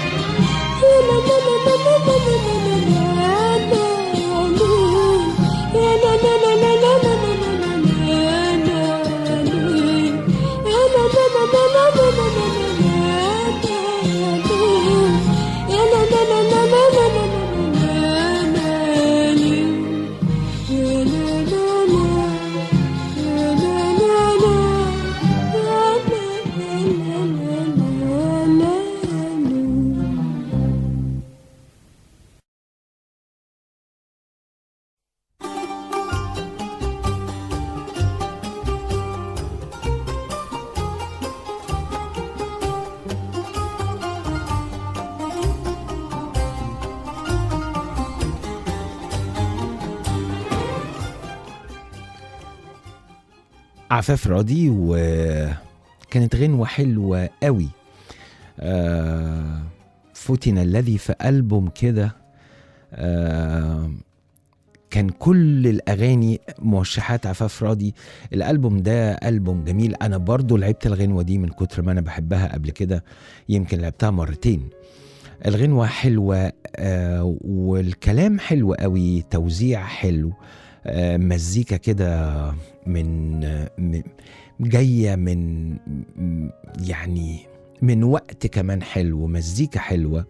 عفاف راضي وكانت غنوة حلوة قوي آه فتن الذي في ألبوم كده آه كان كل الأغاني موشحات عفاف راضي الألبوم ده ألبوم جميل أنا برضو لعبت الغنوة دي من كتر ما أنا بحبها قبل كده يمكن لعبتها مرتين الغنوة حلوة آه والكلام حلو قوي توزيع حلو آه مزيكا كده من من- جايه من م- يعني من وقت كمان حلو مزيكا حلوه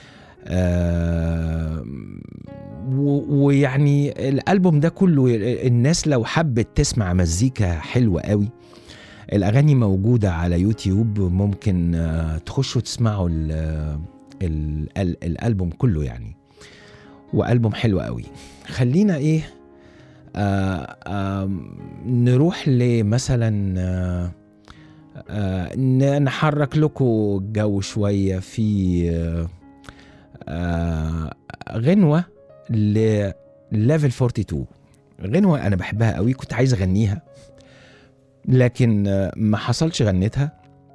آه، و- ويعني الالبوم ده كله الناس لو حبت تسمع مزيكا حلوه قوي الاغاني موجوده على يوتيوب ممكن آه، تخشوا تسمعوا ال ال ال الالبوم كله يعني والبوم حلو قوي خلينا ايه آه آه نروح لمثلا آه آه ن- نحرك لكم الجو شويه في آه آه غنوه لليفل 42 غنوه انا بحبها قوي كنت عايز اغنيها لكن آه، ما حصلش غنيتها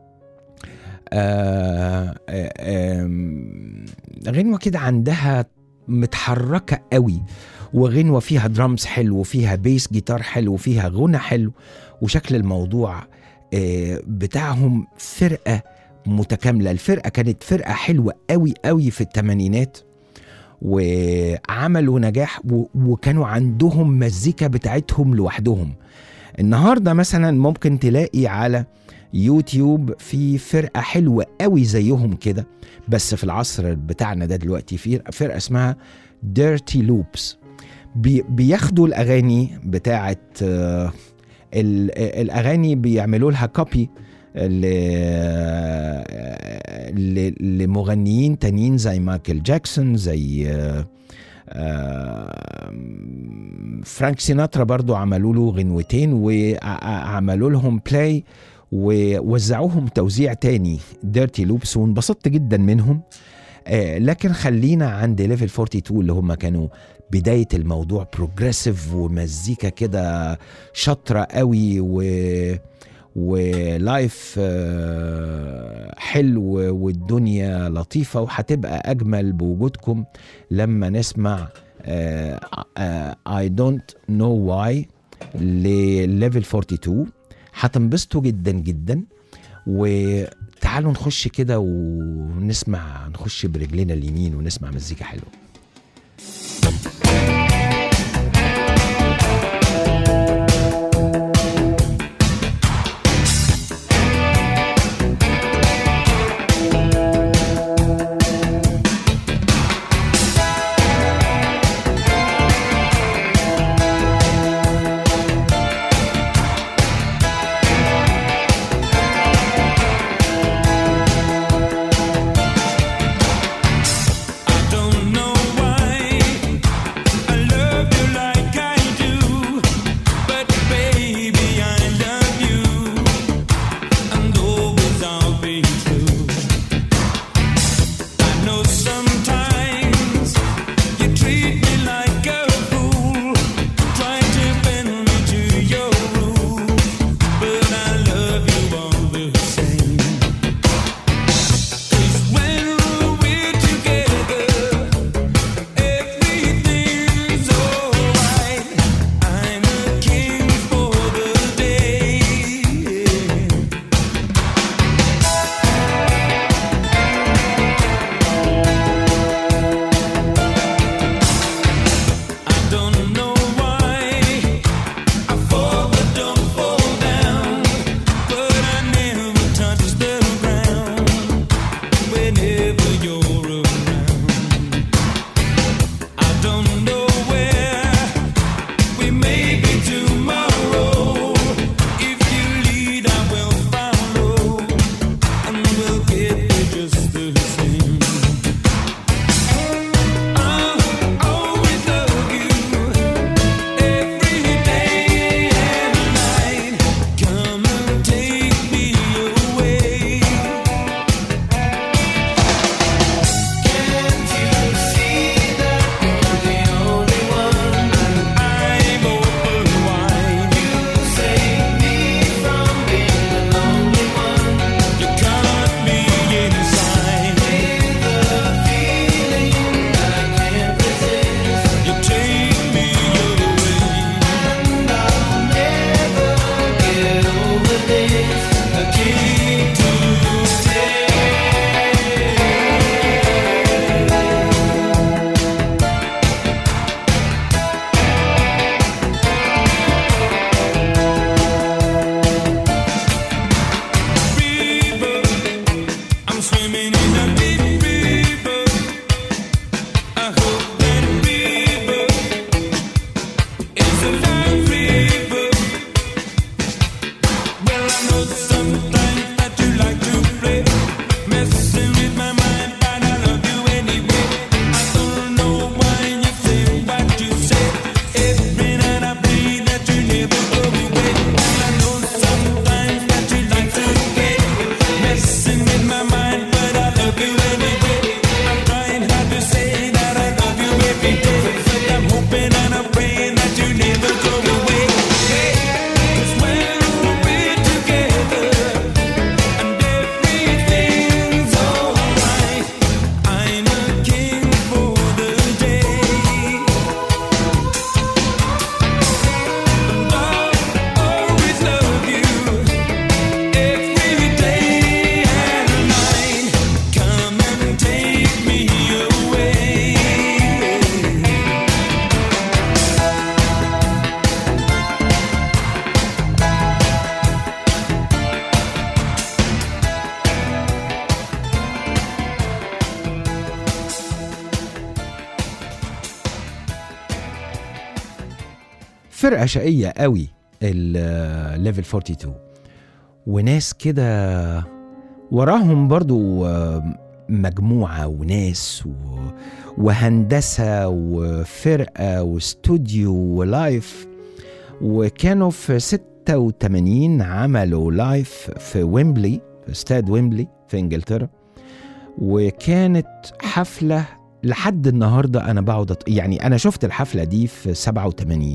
آه آه آم، غنوه كده عندها متحركه قوي وغنوه فيها درامز حلو وفيها بيس جيتار حلو وفيها غنى حلو وشكل الموضوع آه، بتاعهم فرقه متكامله الفرقه كانت فرقه حلوه قوي قوي في الثمانينات وعملوا نجاح و- وكانوا عندهم مزيكا بتاعتهم لوحدهم النهارده مثلا ممكن تلاقي على يوتيوب في فرقه حلوه قوي زيهم كده بس في العصر بتاعنا ده دلوقتي في فرقه اسمها ديرتي لوبس بي بياخدوا الاغاني بتاعت آه، ال- الاغاني بيعملوا لها كوبي لمغنيين تانيين زي مايكل جاكسون زي آه، آه، فرانك سيناترا برضو عملوا له غنوتين وعملوا لهم بلاي ووزعوهم توزيع تاني ديرتي لوبس وانبسطت جدا منهم آه، لكن خلينا عند ليفل 42 اللي هم كانوا بداية الموضوع بروجريسيف ومزيكا كده شاطرة قوي و ولايف آه، حلو والدنيا لطيفة وهتبقى أجمل بوجودكم لما نسمع آه، آه، I don't know why لليفل 42 هتنبسطوا جدا جدا وتعالوا نخش كده ونسمع نخش برجلنا اليمين ونسمع مزيكا حلوه Don't know why I love you like I do, but baby I love you, and always I'll be true. I know sometimes you treat me like a fool, try to bend me to your rule, but I love you all the same. 'Cause when we're together. Everything's alright. I'm a king for the day. I don't know why I fall but don't fall down, but I never touch the ground whenever you're around. I don't know where we may be tomorrow. If you lead, I will follow, and we'll get there just the same. I'll always love you every day and night. Come and take me away. Can't you see that you're the only one? I'm open wide. You save me from being the lonely one. You cut me inside with a feeling that I can't resist. You take me away, and I'll never get over this. A key to stay. river. I'm swimming in a deep river. I hope that river is a life river. Well, I know sometimes that you like to play, messing with my mind, but I love you anyway. I don't know why you say what you say. Every night I pray that you never go away. I know sometimes that you like to play, messing with my mind, but I love you anyway. I'm trying hard to فرقه شقيه قوي الليفل 42 وناس كده وراهم برضو آه، مجموعه وناس و... وهندسه وفرقه واستوديو ولايف وكانوا في 86 عملوا لايف في ويمبلي في استاد ويمبلي في انجلترا وكانت حفله لحد النهارده انا بقعد أط... يعني انا شفت الحفله دي في 87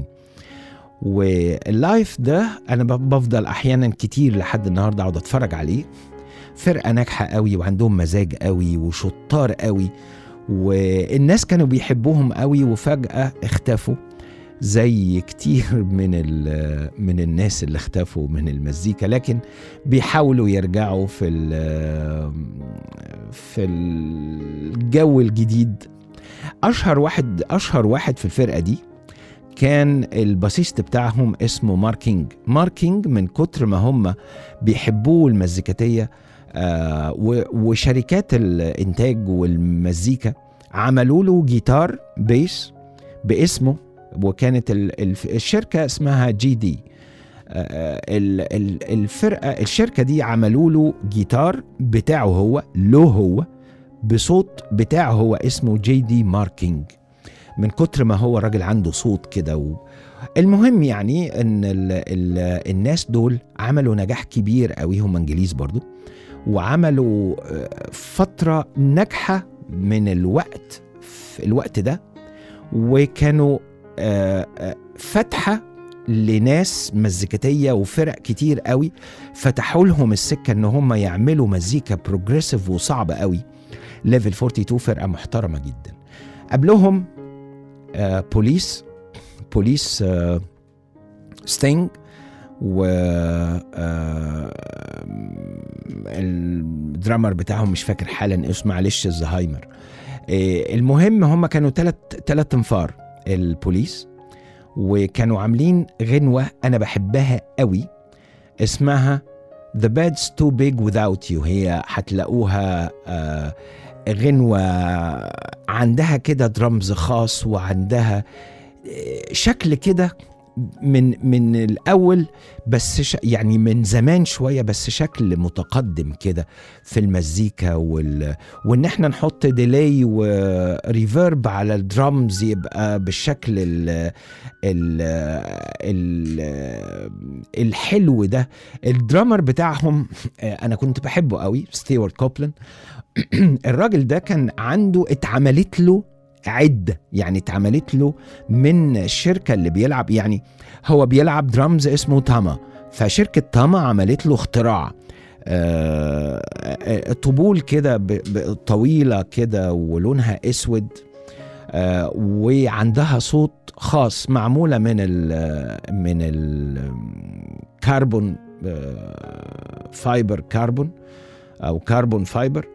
واللايف ده انا ب- بفضل احيانا كتير لحد النهارده اقعد اتفرج عليه فرقه ناجحه قوي وعندهم مزاج قوي وشطار قوي والناس كانوا بيحبوهم قوي وفجاه اختفوا زي كتير من ال- من الناس اللي اختفوا من المزيكا لكن بيحاولوا يرجعوا في ال- في الجو الجديد اشهر واحد اشهر واحد في الفرقه دي كان الباسيست بتاعهم اسمه ماركينج ماركينج من كتر ما هم بيحبوه المزيكاتيه آه و- وشركات الانتاج والمزيكا عملوا له جيتار بيس باسمه وكانت ال- الف- الشركه اسمها جي دي آه، ال- ال- الفرقه الشركه دي عملوا له جيتار بتاعه هو له هو بصوت بتاعه هو اسمه جي دي ماركينج من كتر ما هو راجل عنده صوت كده و... المهم يعني ان ال ال الناس دول عملوا نجاح كبير قوي هم انجليز برضو وعملوا آه، فتره ناجحه من الوقت في الوقت ده وكانوا آه، آه، فاتحه لناس مزيكاتيه وفرق كتير قوي فتحوا لهم السكه ان هم يعملوا مزيكا بروجريسيف وصعبه قوي ليفل 42 فرقه محترمه جدا قبلهم آه بوليس بوليس آه ستينج و آه الدرامر بتاعهم مش فاكر حالا اسمه معلش الزهايمر آه المهم هم كانوا ثلاث ثلاث انفار البوليس وكانوا عاملين غنوة أنا بحبها قوي اسمها The bed's too big without you هي هتلاقوها آه غنوة عندها كده درمز خاص وعندها آه، شكل كده من من الاول بس ش يعني من زمان شويه بس شكل متقدم كده في المزيكا وال وان احنا نحط ديلي وريفيرب على الدرامز يبقى بالشكل ال ال ال الحلو ده الدرامر بتاعهم آه، انا كنت بحبه قوي ستيوارت كوبلن الراجل ده كان عنده اتعملت له عده يعني اتعملت له من الشركه اللي بيلعب يعني هو بيلعب درامز اسمه تاما فشركه تاما عملت له اختراع آه، آه، طبول كده ب- ب- طويله كده ولونها اسود آه، وعندها صوت خاص معموله من ال من الكربون آه، فايبر كربون او كربون فايبر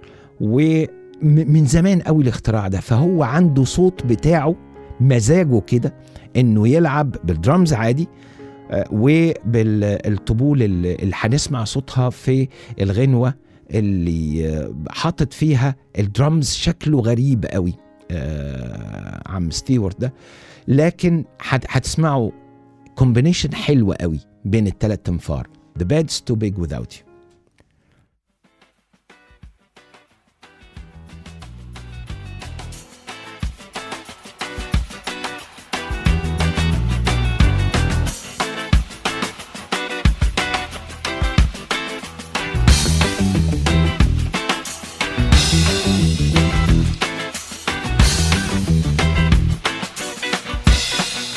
ومن زمان قوي الاختراع ده فهو عنده صوت بتاعه مزاجه كده انه يلعب بالدرامز عادي آه، وبالطبول اللي اللي هنسمع صوتها في الغنوه اللي آه، حاطط فيها الدرامز شكله غريب قوي آه، عم ستيوارت ده لكن هت- هتسمعوا كومبينيشن حلوه قوي بين الثلاث انفار The bed's too big without you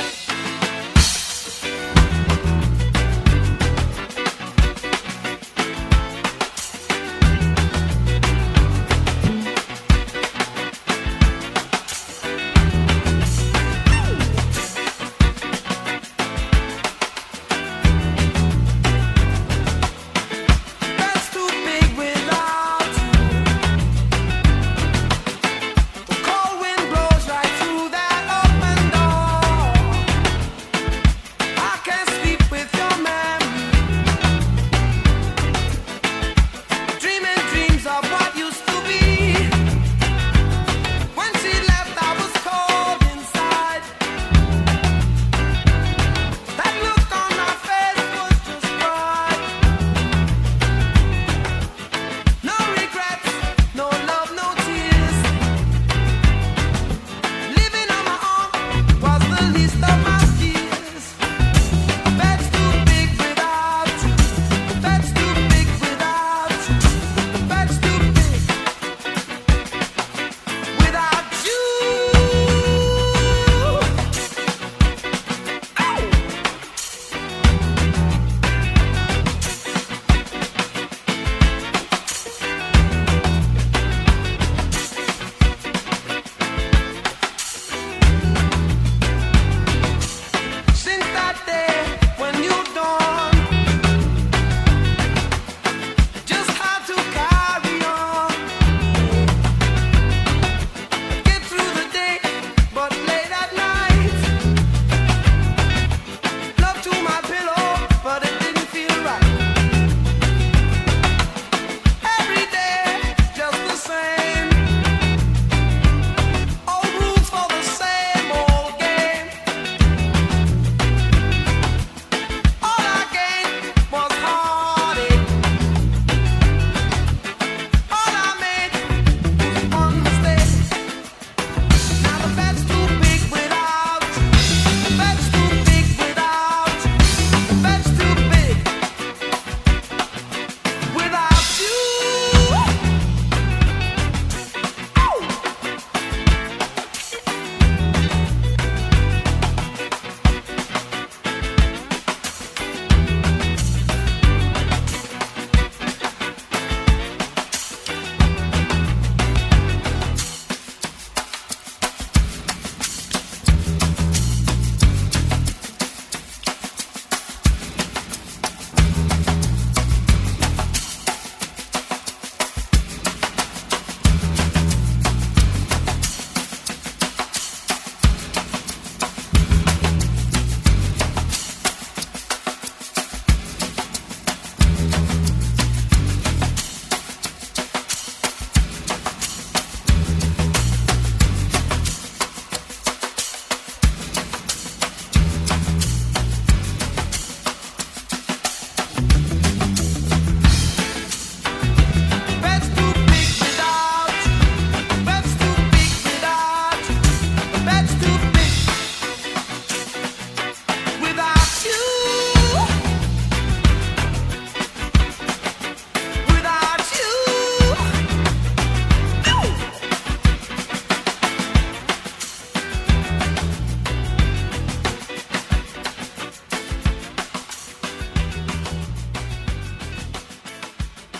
Bed's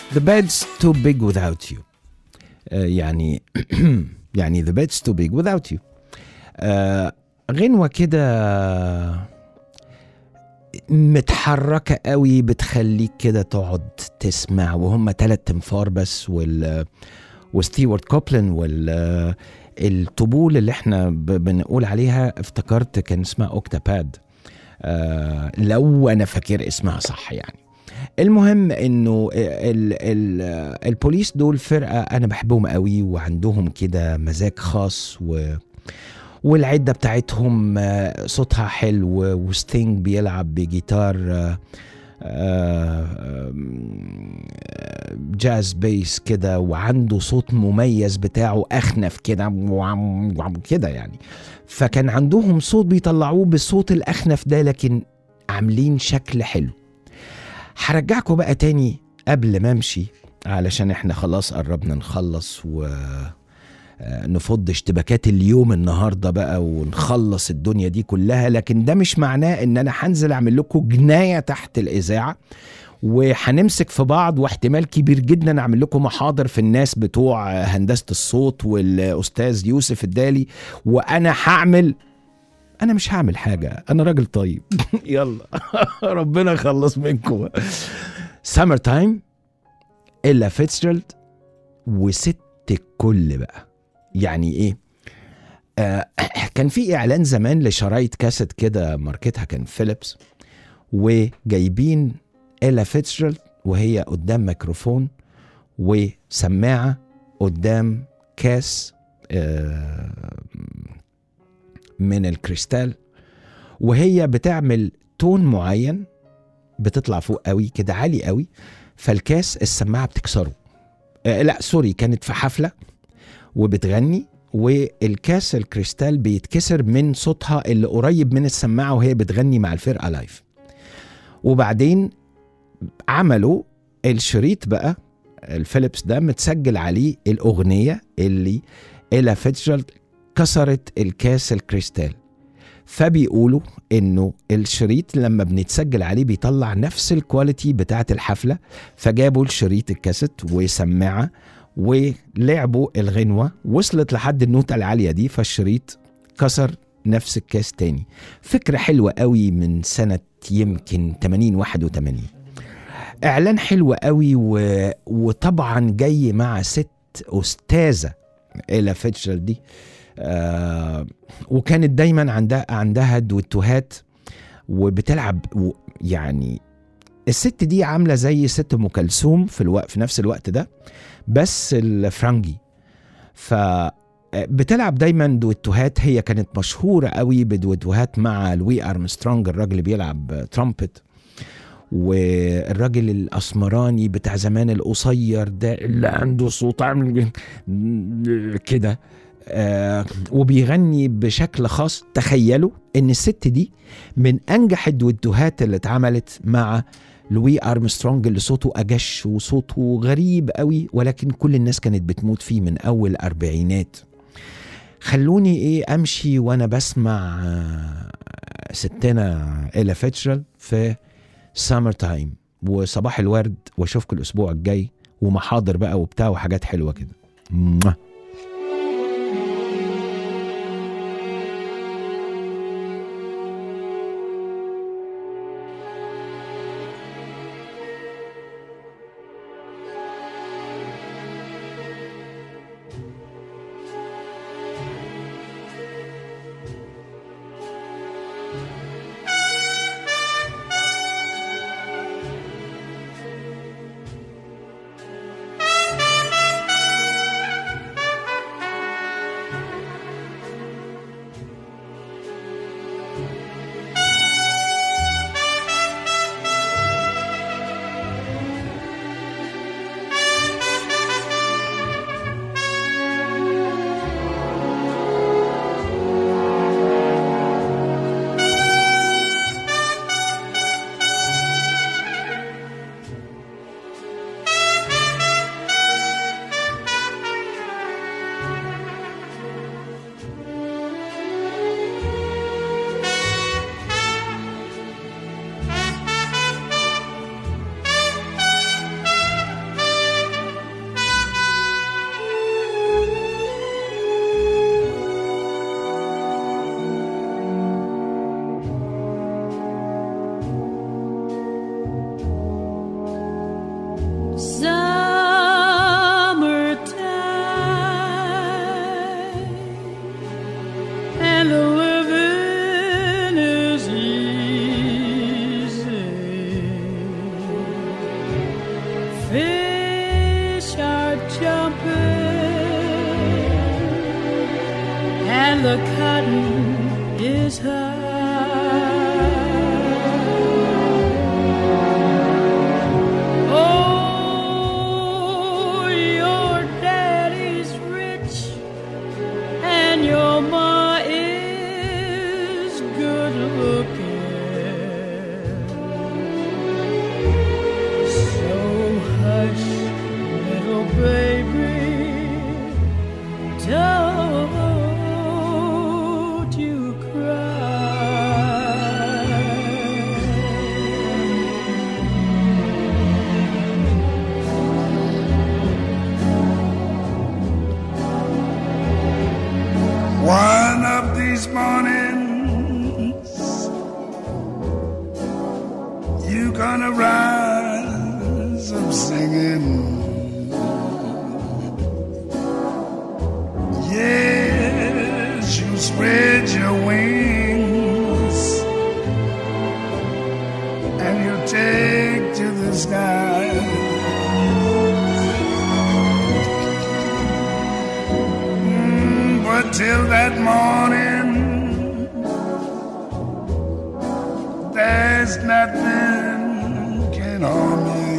The bed's too big without you آه، يعني يعني the bed's too big without you آه، غنوة كده متحركة قوي بتخليك كده تقعد تسمع وهم تلات تنفار بس وال وستيوارت كوبلن وال الطبول اللي احنا ب- بنقول عليها افتكرت كان اسمها اوكتا باد آه لو انا فاكر اسمها صح يعني المهم انه ال ال البوليس دول فرقه انا بحبهم قوي وعندهم كده مزاج خاص و والعده بتاعتهم آه، صوتها حلو وستينج بيلعب بجيتار آه، آه، آم، آه، جاز بيس كده وعنده صوت مميز بتاعه اخنف كده وعم- وعم- كده يعني فكان عندهم صوت بيطلعوه بالصوت الاخنف ده لكن عاملين شكل حلو هرجعكم بقى تاني قبل ما امشي علشان احنا خلاص قربنا نخلص و آه، نفض اشتباكات اليوم النهارده بقى ونخلص الدنيا دي كلها لكن ده مش معناه ان انا هنزل اعمل لكم جنايه تحت الاذاعه وهنمسك في بعض واحتمال كبير جدا اعمل لكم محاضر في الناس بتوع هندسه الصوت والاستاذ يوسف الدالي وانا هعمل انا مش هعمل حاجه انا راجل طيب يلا ربنا يخلص منكم سمر تايم الا فيتسجرالد وست الكل بقى يعني ايه آه كان في اعلان زمان لشرايط كاسيت كده ماركتها كان فيليبس وجايبين إلا فيتسجرالد وهي قدام ميكروفون وسماعة قدام كاس آه، من الكريستال وهي بتعمل تون معين بتطلع فوق قوي كده عالي قوي فالكاس السماعة بتكسره آه، لا سوري كانت في حفلة وبتغني والكاس الكريستال بيتكسر من صوتها اللي قريب من السماعة وهي بتغني مع الفرقة لايف وبعدين عملوا الشريط بقى الفيليبس ده متسجل عليه الأغنية اللي إلا فيتشرالد كسرت الكاس الكريستال فبيقولوا انه الشريط لما بنتسجل عليه بيطلع نفس الكواليتي بتاعت الحفلة فجابوا الشريط الكاسيت وسماعة ولعبوا الغنوة وصلت لحد النوتة العالية دي فالشريط كسر نفس الكاس تاني فكرة حلوة قوي من سنة يمكن 80 81 اعلان حلو قوي و... وطبعا جاي مع ست استاذة إلا فيتشرالد دي آه وكانت دايما عندها عندها دويتوهات وبتلعب و- يعني الست دي عامله زي ست ام كلثوم في الوقت في نفس الوقت ده بس الفرنجي ف بتلعب دايما دويتوهات هي كانت مشهوره قوي بدويتوهات مع لوي ارمسترونج الراجل اللي بيلعب ترامبت والراجل الاسمراني بتاع زمان القصير ده اللي عنده صوت عامل كده آه وبيغني بشكل خاص تخيلوا ان الست دي من انجح الدويتوهات اللي اتعملت مع لوي ارمسترونج اللي صوته اجش وصوته غريب قوي ولكن كل الناس كانت بتموت فيه من اول الاربعينات خلوني ايه امشي وانا بسمع آه، ستنا إلا فيتشرال في سامر تايم وصباح الورد واشوفكم الاسبوع الجاي ومحاضر بقى وبتاع وحاجات حلوه كده موah. Thank jumping, and the cotton is high. Oh, your daddy's rich, and your ma is good looking. So hush, little baby, don't you cry. One of these mornings, you gonna rise up singing. Yes, you spread your wings and you take to the sky. Mm, But till that morning, there's nothing can harm you.